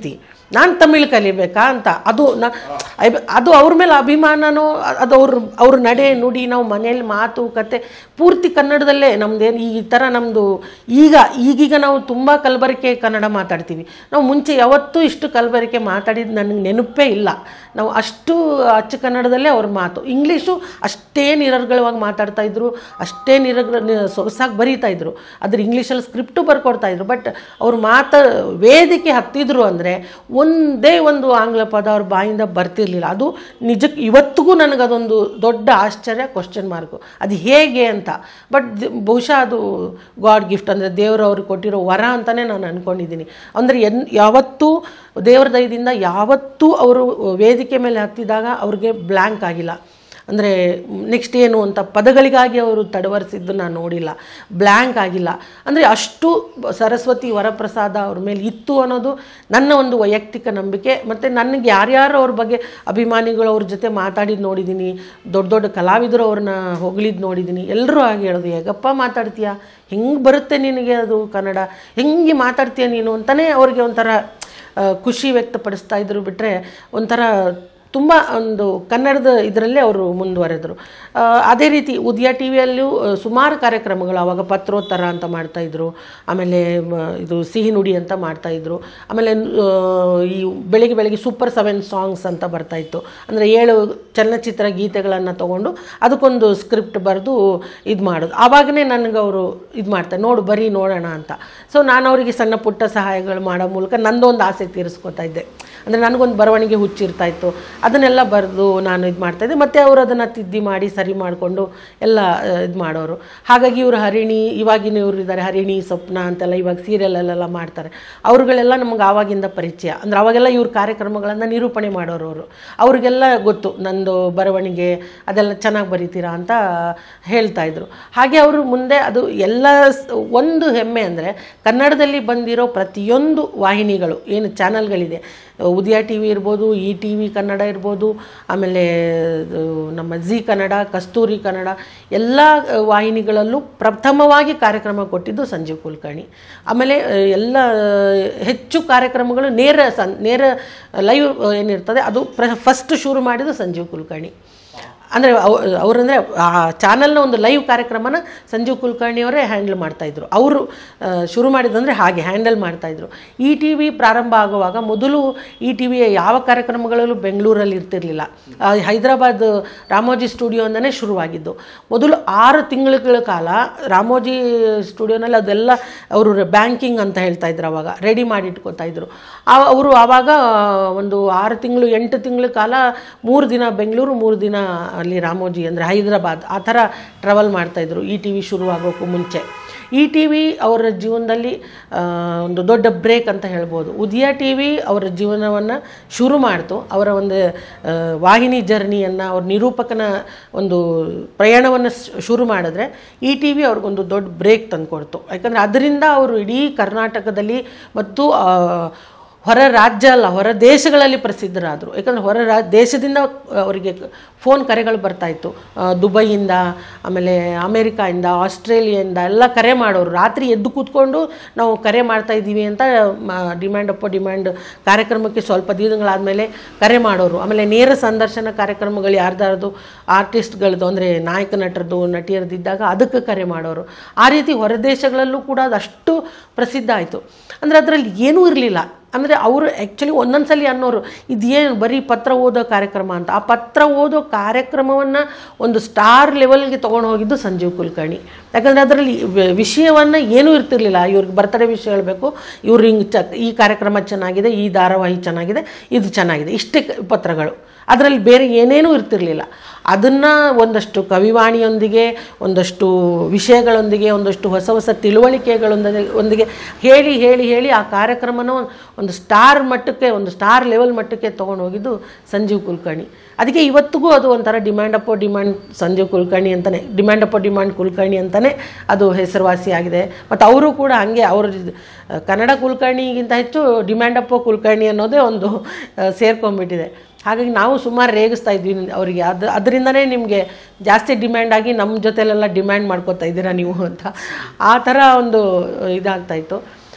ನಾನು ತಮಿಳ್ ಕಲಿಬೇಕಾ ಅಂತ ಅದು ನ ಐಬ- ಅದು ಅವ್ರ ಮೇಲೆ ಅಭಿಮಾನನೋ ಅ- ಅದು ಅವ್ರ ಅವ್ರ ನಡೆ ನುಡಿ ನಾವು ಮನೇಲಿ ಮಾತು ಕತೆ ಪೂರ್ತಿ ಕನ್ನಡದಲ್ಲೇ ನಮ್ದೇನು ಈ ಥರ ನಮ್ಮದು ಈಗ ಈಗೀಗ ನಾವು ತುಂಬ ಕಲಬರಿಕೆ ಕನ್ನಡ ಮಾತಾಡ್ತೀವಿ ನಾವು ಮುಂಚೆ ಯಾವತ್ತೂ ಇಷ್ಟು ಕಲಬರಿಕೆ ಮಾತಾಡಿದ್ದು ನನಗೆ ನೆನಪೇ ಇಲ್ಲ ನಾವು ಅಷ್ಟು ಅಚ್ಚ ಕನ್ನಡದಲ್ಲೇ ಅವ್ರ ಮಾತು ಇಂಗ್ಲೀಷು ಅಷ್ಟೇ ನಿರರ್ಗಳವಾಗಿ ಮಾತಾಡ್ತಾ ಇದ್ರು ಅಷ್ಟೇ ನಿರರ್ಗಳ ಸೊಗಸಾಗಿ ಬರೀತಾ ಇದ್ರು ಅದ್ರ ಇಂಗ್ಲೀಷಲ್ಲಿ ಸ್ಕ್ರಿಪ್ಟು ಬರ್ಕೊಡ್ತಾ ಇದ್ರು ಬಟ್ ಅವ್ರು ಮಾತ ವೇದಿಕೆ ಹತ್ತಿದ್ರು ಅಂದರೆ ಒಂದೇ ಒಂದು ಆಂಗ್ಲ ಪದ ಅವ್ರ ಬಾಯಿಂದ ಬರ್ತಿರ್ಲಿಲ್ಲ ಅದು ನಿಜಕ್ಕೆ ಇವತ್ತಿಗೂ ನನಗದೊಂದು ದೊಡ್ಡ ಆಶ್ಚರ್ಯ ಕ್ವಶನ್ ಮಾರ್ಕು ಅದು ಹೇಗೆ ಅಂತ ಬಟ್ ಬಹುಶಃ ಅದು ಗಾಡ್ ಗಿಫ್ಟ್ ಅಂದರೆ ದೇವರು ಅವ್ರಿಗೆ ಕೊಟ್ಟಿರೋ ವರ ಅಂತಲೇ ನಾನು ಅಂದ್ಕೊಂಡಿದ್ದೀನಿ ಅಂದರೆ ಎನ್ ಯಾವತ್ತೂ ದೇವರ ದಯದಿಂದ ಯಾವತ್ತೂ ಅವರು ವೇದಿಕೆ ಮೇಲೆ ಹತ್ತಿದಾಗ ಅವ್ರಿಗೆ ಬ್ಲ್ಯಾಂಕ್ ಆಗಿಲ್ಲ ಅಂದರೆ ನೆಕ್ಸ್ಟ್ ಏನು ಅಂತ ಪದಗಳಿಗಾಗಿ ಅವರು ತಡವರಿಸಿದ್ದು ನಾನು ನೋಡಿಲ್ಲ ಬ್ಲ್ಯಾಂಕ್ ಆಗಿಲ್ಲ ಅಂದರೆ ಅಷ್ಟು ಸರಸ್ವತಿ ವರಪ್ರಸಾದ ಅವ್ರ ಮೇಲೆ ಇತ್ತು ಅನ್ನೋದು ನನ್ನ ಒಂದು ವೈಯಕ್ತಿಕ ನಂಬಿಕೆ ಮತ್ತು ನನಗೆ ಯಾರ್ಯಾರು ಅವ್ರ ಬಗ್ಗೆ ಅಭಿಮಾನಿಗಳು ಅವ್ರ ಜೊತೆ ಮಾತಾಡಿದ್ದು ನೋಡಿದ್ದೀನಿ ದೊಡ್ಡ ದೊಡ್ಡ ಕಲಾವಿದರು ಅವ್ರನ್ನ ಹೊಗಳಿದ್ದು ನೋಡಿದ್ದೀನಿ ಎಲ್ಲರೂ ಹಾಗೆ ಹೇಳೋದು ಹೇಗಪ್ಪ ಮಾತಾಡ್ತೀಯ ಹೆಂಗೆ ಬರುತ್ತೆ ನಿನಗೆ ಅದು ಕನ್ನಡ ಹೆಂಗೆ ಮಾತಾಡ್ತೀಯ ನೀನು ಅಂತಲೇ ಅವ್ರಿಗೆ ಒಂಥರ ಆ, ಖುಷಿ ವ್ಯಕ್ತಪಡಿಸ್ತಾ ಇದ್ರು ಬಿಟ್ಟರೆ ಒಂಥರ ತುಂಬ ಒಂದು ಕನ್ನಡದ ಇದರಲ್ಲೇ ಅವರು ಮುಂದುವರೆದರು ಆ, ಅದೇ ರೀತಿ ಉದಯ ಟಿ ವಿಯಲ್ಲೂ ಸುಮಾರು ಕಾರ್ಯಕ್ರಮಗಳು ಆವಾಗ ಪತ್ರೋತ್ತರ ಅಂತ ಮಾಡ್ತಾಯಿದ್ರು ಆಮೇಲೆ ಮ, ಇದು ಸಿಹಿ ನುಡಿ ಅಂತ ಮಾಡ್ತಾಯಿದ್ರು ಆಮೇಲೆ ಆ, ಈ ಬೆಳಿಗ್ಗೆ ಬೆಳಿಗ್ಗೆ ಸೂಪರ್ ಸೆವೆನ್ ಸಾಂಗ್ಸ್ ಅಂತ ಬರ್ತಾಯಿತ್ತು ಅಂದರೆ ಏಳು ಚಲನಚಿತ್ರ ಗೀತೆಗಳನ್ನು ತೊಗೊಂಡು ಅದಕ್ಕೊಂದು ಸ್ಕ್ರಿಪ್ಟ್ ಬರೆದು ಇದು ಮಾಡೋದು ಆವಾಗನೇ ನನಗೆ ಅವರು ಇದು ಮಾಡ್ತಾರೆ ನೋಡು ಬರೀ ನೋಡೋಣ ಅಂತ ಸೊ ನಾನು ಅವರಿಗೆ ಸಣ್ಣ ಪುಟ್ಟ ಸಹಾಯಗಳು ಮಾಡೋ ಮೂಲಕ ನಂದೊಂದು ಆಸೆ ತೀರಿಸ್ಕೊತಾ ಇದ್ದೆ ಅಂದರೆ ನನಗೊಂದು ಬರವಣಿಗೆ ಹುಚ್ಚಿರ್ತಾ ಇತ್ತು ಅದನ್ನೆಲ್ಲ ಬರೆದು ನಾನು ಇದು ಮಾಡ್ತಾಯಿದ್ದೆ ಮತ್ತು ಅವರು ಅದನ್ನು ತಿದ್ದಿ ಮಾಡಿ ಸರಿ ಮಾಡಿಕೊಂಡು ಎಲ್ಲ ಇದು ಮಾಡೋರು ಹಾಗಾಗಿ ಇವರು ಹರಿಣಿ ಇವಾಗಿನ ಇವರು ಇದ್ದಾರೆ ಹರಿಣಿ ಸ್ವಪ್ನ ಅಂತೆಲ್ಲ ಇವಾಗ ಸೀರಿಯಲಲ್ಲೆಲ್ಲ ಮಾಡ್ತಾರೆ ಅವ್ರುಗಳೆಲ್ಲ ನಮ್ಗೆ ಆವಾಗಿಂದ ಪರಿಚಯ ಅಂದರೆ ಅವಾಗೆಲ್ಲ ಇವ್ರ ಕಾರ್ಯಕ್ರಮಗಳನ್ನು ನಿರೂಪಣೆ ಮಾಡೋರು ಅವರು ಅವ್ರಿಗೆಲ್ಲ ಗೊತ್ತು ನಂದು ಬರವಣಿಗೆ ಅದೆಲ್ಲ ಚೆನ್ನಾಗಿ ಬರೀತೀರಾ ಅಂತ ಹೇಳ್ತಾ ಇದ್ರು ಹಾಗೆ ಅವರು ಮುಂದೆ ಅದು ಎಲ್ಲ ಸ್- ಒಂದು ಹೆಮ್ಮೆ ಅಂದರೆ ಕನ್ನಡದಲ್ಲಿ ಬಂದಿರೋ ಪ್ರತಿಯೊಂದು ವಾಹಿನಿಗಳು ಏನು ಚಾನಲ್ಗಳಿದೆ ಉದಯ ಟಿ ವಿ ಇರ್ಬೋದು ಇ ಟಿ ವಿ ಕನ್ನಡ ಇರ್ಬೋದು ಆಮೇಲೆ ಇದು ನಮ್ಮ ಜಿ ಕನ್ನಡ ಕಸ್ತೂರಿ ಕನ್ನಡ ಎಲ್ಲ ಅಹ್, ವಾಹಿನಿಗಳಲ್ಲೂ ಪ್ರಥಮವಾಗಿ ಕಾರ್ಯಕ್ರಮ ಕೊಟ್ಟಿದ್ದು ಸಂಜೀವ್ ಕುಲಕರ್ಣಿ ಆಮೇಲೆ ಅಹ್, ಎಲ್ಲ ಅಹ್, ಹೆಚ್ಚು ಕಾರ್ಯಕ್ರಮಗಳು ನೇರ ಸನ್ ನೇರ ಲೈವ್ ಏನಿರ್ತದೆ ಅದು ಪ್ರ ಫಸ್ಟ್ ಶುರು ಮಾಡಿದ್ದು ಸಂಜೀವ್ ಕುಲಕರ್ಣಿ ಅಂದರೆ ಅವರಂದರೆ ಆ ಚಾನಲ್ನ ಒಂದು ಲೈವ್ ಕಾರ್ಯಕ್ರಮನ ಸಂಜೀವ್ ಕುಲಕರ್ಣಿಯವರೇ ಹ್ಯಾಂಡಲ್ ಮಾಡ್ತಾಯಿದ್ರು ಅವರು ಆ, ಶುರು ಮಾಡಿದಂದರೆ ಹಾಗೆ ಹ್ಯಾಂಡಲ್ ಮಾಡ್ತಾಯಿದ್ರು ಇ ಟಿ ವಿ ಪ್ರಾರಂಭ ಆಗುವಾಗ ಮೊದಲು ಇ ಟಿ ವಿಯ ಯಾವ ಕಾರ್ಯಕ್ರಮಗಳಲ್ಲೂ ಬೆಂಗಳೂರಲ್ಲಿ ಇರ್ತಿರ್ಲಿಲ್ಲ ಆ, ಹೈದರಾಬಾದ್ ರಾಮೋಜಿ ಸ್ಟುಡಿಯೋಯಿಂದನೇ ಶುರುವಾಗಿದ್ದು ಮೊದಲು ಆರು ತಿಂಗಳುಗಳ ಕಾಲ ರಾಮೋಜಿ ಸ್ಟುಡಿಯೋನಲ್ಲಿ ಅದೆಲ್ಲ ಅವರು ಬ್ಯಾಂಕಿಂಗ್ ಅಂತ ಹೇಳ್ತಾ ಇದ್ರು ಅವಾಗ ರೆಡಿ ಮಾಡಿ ಇಟ್ಕೋತಾ ಇದ್ರು ಆ- ಅವರು ಆವಾಗ ಒಂದು ಆರು ತಿಂಗಳು ಎಂಟು ತಿಂಗಳ ಕಾಲ ಮೂರು ದಿನ ಬೆಂಗಳೂರು ಮೂರು ದಿನ ಅಲ್ಲಿ ರಾಮೋಜಿ ಅಂದರೆ ಹೈದರಾಬಾದ್ ಆ ಥರ ಟ್ರಾವೆಲ್ ಮಾಡ್ತಾಯಿದ್ರು ಇ ಟಿ ವಿ ಶುರುವಾಗೋಕ್ಕೂ ಮುಂಚೆ ಇ ಟಿ ವಿ ಅವರ ಜೀವನದಲ್ಲಿ ಆ, ಒಂದು ದೊಡ್ಡ ಬ್ರೇಕ್ ಅಂತ ಹೇಳ್ಬೋದು ಉದಯ ಟಿ ವಿ ಅವರ ಜೀವನವನ್ನು ಶುರು ಮಾಡ್ತು ಅವರ ಒಂದು ಆ, ವಾಹಿನಿ ಜರ್ನಿಯನ್ನು ಅವ್ರ ನಿರೂಪಕನ ಒಂದು ಪ್ರಯಾಣವನ್ನು ಶುರು ಮಾಡಿದ್ರೆ ಇ ಟಿ ವಿ ಅವ್ರಿಗೊಂದು ದೊಡ್ಡ ಬ್ರೇಕ್ ತಂದುಕೊಡ್ತು ಯಾಕಂದರೆ ಅದರಿಂದ ಅವರು ಇಡೀ ಕರ್ನಾಟಕದಲ್ಲಿ ಮತ್ತು ಆ, ಹೊರ ರಾಜ್ಯ ಅಲ್ಲ ಹೊರ ದೇಶಗಳಲ್ಲಿ ಪ್ರಸಿದ್ಧರಾದರು ಯಾಕಂದರೆ ಹೊರ ರಾ ದೇಶದಿಂದ ಅವರಿಗೆ ಫೋನ್ ಕರೆಗಳು ಬರ್ತಾಯಿತ್ತು ದುಬೈಯಿಂದ ಆಮೇಲೆ ಅಮೇರಿಕಾಯಿಂದ ಆಸ್ಟ್ರೇಲಿಯಾದಿಂದ ಎಲ್ಲ ಕರೆ ಮಾಡೋರು ರಾತ್ರಿ ಎದ್ದು ಕೂತ್ಕೊಂಡು ನಾವು ಕರೆ ಮಾಡ್ತಾ ಇದ್ದೀವಿ ಅಂತ ಡಿಮ್ಯಾಂಡ್ ಅಪ್ಪ ಡಿಮ್ಯಾಂಡ್ ಕಾರ್ಯಕ್ರಮಕ್ಕೆ ಸ್ವಲ್ಪ ದಿನಗಳಾದಮೇಲೆ ಕರೆ ಮಾಡೋರು ಆಮೇಲೆ ನೇರ ಸಂದರ್ಶನ ಕಾರ್ಯಕ್ರಮಗಳು ಯಾರ್ದಾರದು ಆರ್ಟಿಸ್ಟ್ಗಳದ್ದು ಅಂದರೆ ನಾಯಕ ನಟರದ್ದು ನಟಿಯರದ್ದು ಇದ್ದಾಗ ಅದಕ್ಕೆ ಕರೆ ಮಾಡೋರು ಆ ರೀತಿ ಹೊರ ದೇಶಗಳಲ್ಲೂ ಕೂಡ ಅದಷ್ಟು ಪ್ರಸಿದ್ಧ ಆಯಿತು ಅಂದರೆ ಅದರಲ್ಲಿ ಏನೂ ಇರಲಿಲ್ಲ ಅಂದರೆ ಅವರು ಆ್ಯಕ್ಚುಲಿ ಒಂದೊಂದು ಸಲ ಅನ್ನೋರು ಇದೇನು ಬರೀ ಪತ್ರ ಓದೋ ಕಾರ್ಯಕ್ರಮ ಅಂತ ಆ ಪತ್ರ ಓದೋ ಕಾರ್ಯಕ್ರಮವನ್ನು ಒಂದು ಸ್ಟಾರ್ ಲೆವೆಲ್ಗೆ ತೊಗೊಂಡು ಹೋಗಿದ್ದು ಸಂಜೀವ್ ಕುಲಕರ್ಣಿ ಯಾಕಂದರೆ ಅದರಲ್ಲಿ ವಿಷಯವನ್ನು ಏನೂ ಇರ್ತಿರ್ಲಿಲ್ಲ ಇವ್ರಿಗೆ ಬರ್ತಡೇ ವಿಷಯ ಹೇಳಬೇಕು ಇವ್ರು ಹಿಂಗೆ ಚ ಈ ಕಾರ್ಯಕ್ರಮ ಚೆನ್ನಾಗಿದೆ ಈ ಧಾರಾವಾಹಿ ಚೆನ್ನಾಗಿದೆ ಇದು ಚೆನ್ನಾಗಿದೆ ಇಷ್ಟೇ ಕ- ಪತ್ರಗಳು ಅದರಲ್ಲಿ ಬೇರೆ ಏನೇನೂ ಇರ್ತಿರ್ಲಿಲ್ಲ ಅದನ್ನು ಒಂದಷ್ಟು ಕವಿವಾಣಿಯೊಂದಿಗೆ ಒಂದಷ್ಟು ವಿಷಯಗಳೊಂದಿಗೆ ಒಂದಷ್ಟು ಹೊಸ ಹೊಸ ತಿಳುವಳಿಕೆಗಳೊಂದಿಗೆ ಒಂದಿಗೆ ಹೇಳಿ ಹೇಳಿ ಹೇಳಿ ಆ ಕಾರ್ಯಕ್ರಮನ ಒಂದು ಸ್ಟಾರ್ ಮಟ್ಟಕ್ಕೆ ಒಂದು ಸ್ಟಾರ್ ಲೆವೆಲ್ ಮಟ್ಟಕ್ಕೆ ತೊಗೊಂಡು ಹೋಗಿದ್ದು ಸಂಜೀವ್ ಕುಲಕರ್ಣಿ ಅದಕ್ಕೆ ಇವತ್ತಿಗೂ ಅದು ಒಂಥರ ಡಿಮ್ಯಾಂಡ್ ಅಪ್ಪೋ ಡಿಮ್ಯಾಂಡ್ ಸಂಜೀವ್ ಕುಲಕರ್ಣಿ ಅಂತಲೇ ಡಿಮ್ಯಾಂಡ್ ಅಪ್ಪೋ ಡಿಮ್ಯಾಂಡ್ ಕುಲಕರ್ಣಿ ಅಂತಲೇ ಅದು ಹೆಸರುವಾಸಿಯಾಗಿದೆ ಮತ್ತು ಅವರು ಕೂಡ ಹಾಗೆ ಅವ್ರ ಜ- ಕನ್ನಡ ಕುಲಕರ್ಣಿಗಿಂತ ಹೆಚ್ಚು ಡಿಮ್ಯಾಂಡ್ ಅಪ್ಪೋ ಕುಲಕರ್ಣಿ ಅನ್ನೋದೇ ಒಂದು ಆ, ಸೇರ್ಕೊಂಡ್ಬಿಟ್ಟಿದೆ ಹಾಗಾಗಿ ನಾವು ಸುಮಾರು ರೇಗಿಸ್ತಾ ಇದ್ವಿ ಅವರಿಗೆ ಅದು ಅದರಿಂದನೇ ನಿಮಗೆ ಜಾಸ್ತಿ ಡಿಮ್ಯಾಂಡ್ ಆಗಿ ನಮ್ಮ ಜೊತೆಲೆಲ್ಲ ಡಿಮ್ಯಾಂಡ್ ಮಾಡ್ಕೋತಾ ಇದ್ದೀರಾ ನೀವು ಅಂತ ಆ ಥರ ಒಂದು ಇದಾಗ್ತಾಯಿತ್ತು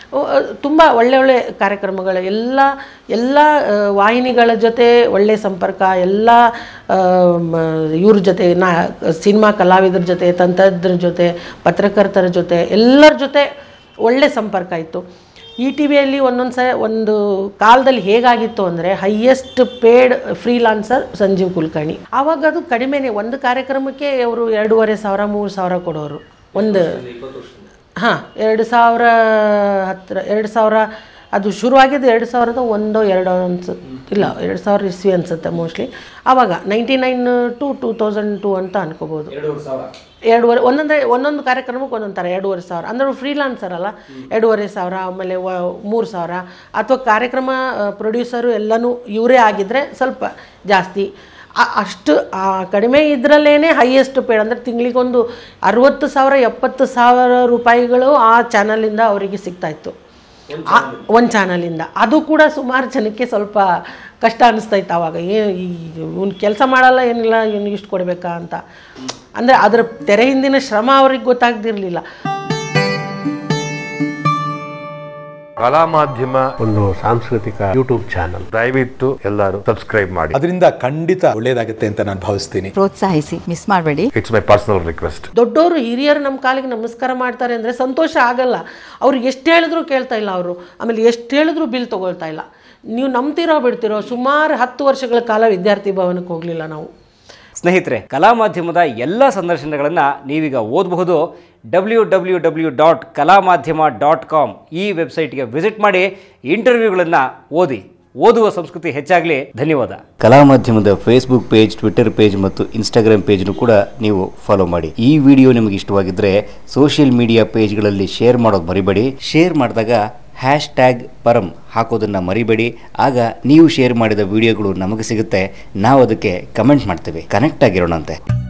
ತುಂಬ ಒಳ್ಳೆ ಒಳ್ಳೆ ಕಾರ್ಯಕ್ರಮಗಳು ಎಲ್ಲ ಎಲ್ಲ ಆ, ವಾಹಿನಿಗಳ ಜೊತೆ ಒಳ್ಳೆ ಸಂಪರ್ಕ ಎಲ್ಲ ಇವ್ರ ಜೊತೆ ನಾ ಸಿನಿಮಾ ಕಲಾವಿದರ ಜೊತೆ ತಂತ್ರಜ್ಞರ ಜೊತೆ ಪತ್ರಕರ್ತರ ಜೊತೆ ಎಲ್ಲರ ಜೊತೆ ಒಳ್ಳೆ ಸಂಪರ್ಕ ಇತ್ತು ಇ ಟಿ ವಿಯಲ್ಲಿ ಒಂದೊಂದು ಸ ಒಂದು ಕಾಲದಲ್ಲಿ ಹೇಗಾಗಿತ್ತು ಅಂದರೆ highest paid freelancer Sanjeev Kulkarni ಆವಾಗ ಅದು ಕಡಿಮೆನೇ ಒಂದು ಕಾರ್ಯಕ್ರಮಕ್ಕೆ ಅವರು ಎರಡೂವರೆ ಸಾವಿರ ಮೂರು ಸಾವಿರ ಕೊಡೋರು ಒಂದು ಹಾಂ ಎರಡು ಸಾವಿರ ಹತ್ತಿರ ಎರಡು ಸಾವಿರ ಅದು ಶುರುವಾಗಿದ್ದು ಎರಡು ಸಾವಿರದ ಒಂದು ಎರಡು ಅನ್ಸುತ್ತೆ ಇಲ್ಲ ಎರಡು ಸಾವಿರ ಇಸ್ವಿ ಅನ್ಸುತ್ತೆ ಮೋಸ್ಟ್ಲಿ ಆವಾಗ ninety nine to two thousand two ಅಂತ ಅನ್ಕೋಬೋದು ಎರಡೂವರೆ ಸಾವಿರ ಎರಡೂವರೆ ಒಂದೊಂದೇ ಒಂದೊಂದು ಕಾರ್ಯಕ್ರಮಕ್ಕೆ ಒಂದೊಂದು ಥರ ಎರಡೂವರೆ ಸಾವಿರ ಅಂದ್ರೆ ಫ್ರೀಲಾನ್ಸರ್ ಅಲ್ಲ ಎರಡೂವರೆ ಸಾವಿರ ಆಮೇಲೆ ವ ಮೂರು ಸಾವಿರ ಅಥವಾ ಕಾರ್ಯಕ್ರಮ ಪ್ರೊಡ್ಯೂಸರು ಎಲ್ಲನೂ ಇವರೇ ಆಗಿದ್ದರೆ ಸ್ವಲ್ಪ ಜಾಸ್ತಿ ಆ- ಅಷ್ಟು ಆ ಕಡಿಮೆ ಇದರಲ್ಲೇ ಹೈಯೆಸ್ಟ್ ಪೇಡ್ ಅಂದರೆ ತಿಂಗಳಿಗೊಂದು ಅರುವತ್ತು ಸಾವಿರ ಎಪ್ಪತ್ತು ಸಾವಿರ ರೂಪಾಯಿಗಳು ಆ ಚಾನಲಿಂದ ಅವರಿಗೆ ಸಿಗ್ತಾಯಿತ್ತು ಒಂದು ಚಾನಲಿಂದ ಅದು ಕೂಡ ಸುಮಾರು ಜನಕ್ಕೆ ಸ್ವಲ್ಪ ಕಷ್ಟ ಅನಿಸ್ತೈತೆ ಆವಾಗ ಏ ಇವ್ನು ಕೆಲಸ ಮಾಡಲ್ಲ ಏನಿಲ್ಲ ಇವ್ನಿಗೆ ಇಷ್ಟು ಕೊಡಬೇಕಾ ಅಂತ ಅಂದರೆ ಅದರ ತೆರೆ ಹಿಂದಿನ ಶ್ರಮ ಅವ್ರಿಗೆ ಗೊತ್ತಾಗ್ದಿರ್ಲಿಲ್ಲ ಕಲಾ ಮಾಧ್ಯಮ ಒಂದು ಸಾಂಸ್ಕೃತಿಕ ಯೂಟ್ಯೂಬ್ ಚಾನಲ್ ದಯವಿಟ್ಟು ಎಲ್ಲರೂ ಸಬ್ಸ್ಕ್ರೈಬ್ ಮಾಡಿ ಅದರಿಂದ ಖಂಡಿತ ಒಳ್ಳೇದಾಗುತ್ತೆ ಅಂತ ನಾನು ಭಾವಿಸ್ತೀನಿ ಪ್ರೋತ್ಸಾಹಿಸಿ ಮಿಸ್ ಮಾಡಬೇಡಿ ಇಟ್ಸ್ ಮೈ ಪರ್ಸನಲ್ ರಿಕ್ವೆಸ್ಟ್ ದೊಡ್ಡವರು ಹಿರಿಯರು ನಮ್ಮ ಕಾಲಿಗೆ ನಮಸ್ಕಾರ ಮಾಡ್ತಾರೆ ಅಂದರೆ ಸಂತೋಷ ಆಗಲ್ಲ ಅವ್ರು ಎಷ್ಟು ಹೇಳಿದ್ರು ಕೇಳ್ತಾ ಇಲ್ಲ ಅವರು ಆಮೇಲೆ ಎಷ್ಟು ಹೇಳಿದ್ರು ಬಿಲ್ ತೊಗೊಳ್ತಾ ಇಲ್ಲ ನೀವು ನಂಬ್ತಿರೋ ಬಿಡ್ತಿರೋ ಸುಮಾರು ಹತ್ತು ವರ್ಷಗಳ ಕಾಲ ವಿದ್ಯಾರ್ಥಿ ಭವನಕ್ಕೆ ಹೋಗಲಿಲ್ಲ ನಾವು ಸ್ನೇಹಿತರೆ ಕಲಾ ಮಾಧ್ಯಮದ ಎಲ್ಲ ಸಂದರ್ಶನಗಳನ್ನು ನೀವೀಗ ಓದಬಹುದು ಡಬ್ಲ್ಯೂ ಡಬ್ಲ್ಯೂ ಡಬ್ಲ್ಯೂ ಡಾಟ್ ಕಲಾ ಮಾಧ್ಯಮ ಡಾಟ್ ಕಾಮ್ ಈ ವೆಬ್ಸೈಟ್ಗೆ ವಿಸಿಟ್ ಮಾಡಿ ಇಂಟರ್ವ್ಯೂಗಳನ್ನು ಓದಿ ಓದುವ ಸಂಸ್ಕೃತಿ ಹೆಚ್ಚಾಗಲಿ ಧನ್ಯವಾದ ಕಲಾ ಮಾಧ್ಯಮದ ಫೇಸ್ಬುಕ್ ಪೇಜ್ ಟ್ವಿಟರ್ ಪೇಜ್ ಮತ್ತು ಇನ್ಸ್ಟಾಗ್ರಾಮ್ ಪೇಜ್ನು ಕೂಡ ನೀವು ಫಾಲೋ ಮಾಡಿ ಈ ವಿಡಿಯೋ ನಿಮಗೆ ಇಷ್ಟವಾಗಿದ್ದರೆ ಸೋಷಿಯಲ್ ಮೀಡಿಯಾ ಪೇಜ್ಗಳಲ್ಲಿ ಶೇರ್ ಮಾಡೋದು ಮರಿಬೇಡಿ ಶೇರ್ ಮಾಡಿದಾಗ ಹ್ಯಾಶ್ ಟ್ಯಾಗ್ ಪರಂ ಹಾಕೋದನ್ನು ಮರಿಬೇಡಿ ಆಗ ನೀವು ಶೇರ್ ಮಾಡಿದ ವಿಡಿಯೋಗಳು ನಮಗೆ ಸಿಗುತ್ತೆ ನಾವು ಅದಕ್ಕೆ ಕಮೆಂಟ್ ಮಾಡ್ತೇವೆ ಕನೆಕ್ಟ್ ಆಗಿರೋಣಂತೆ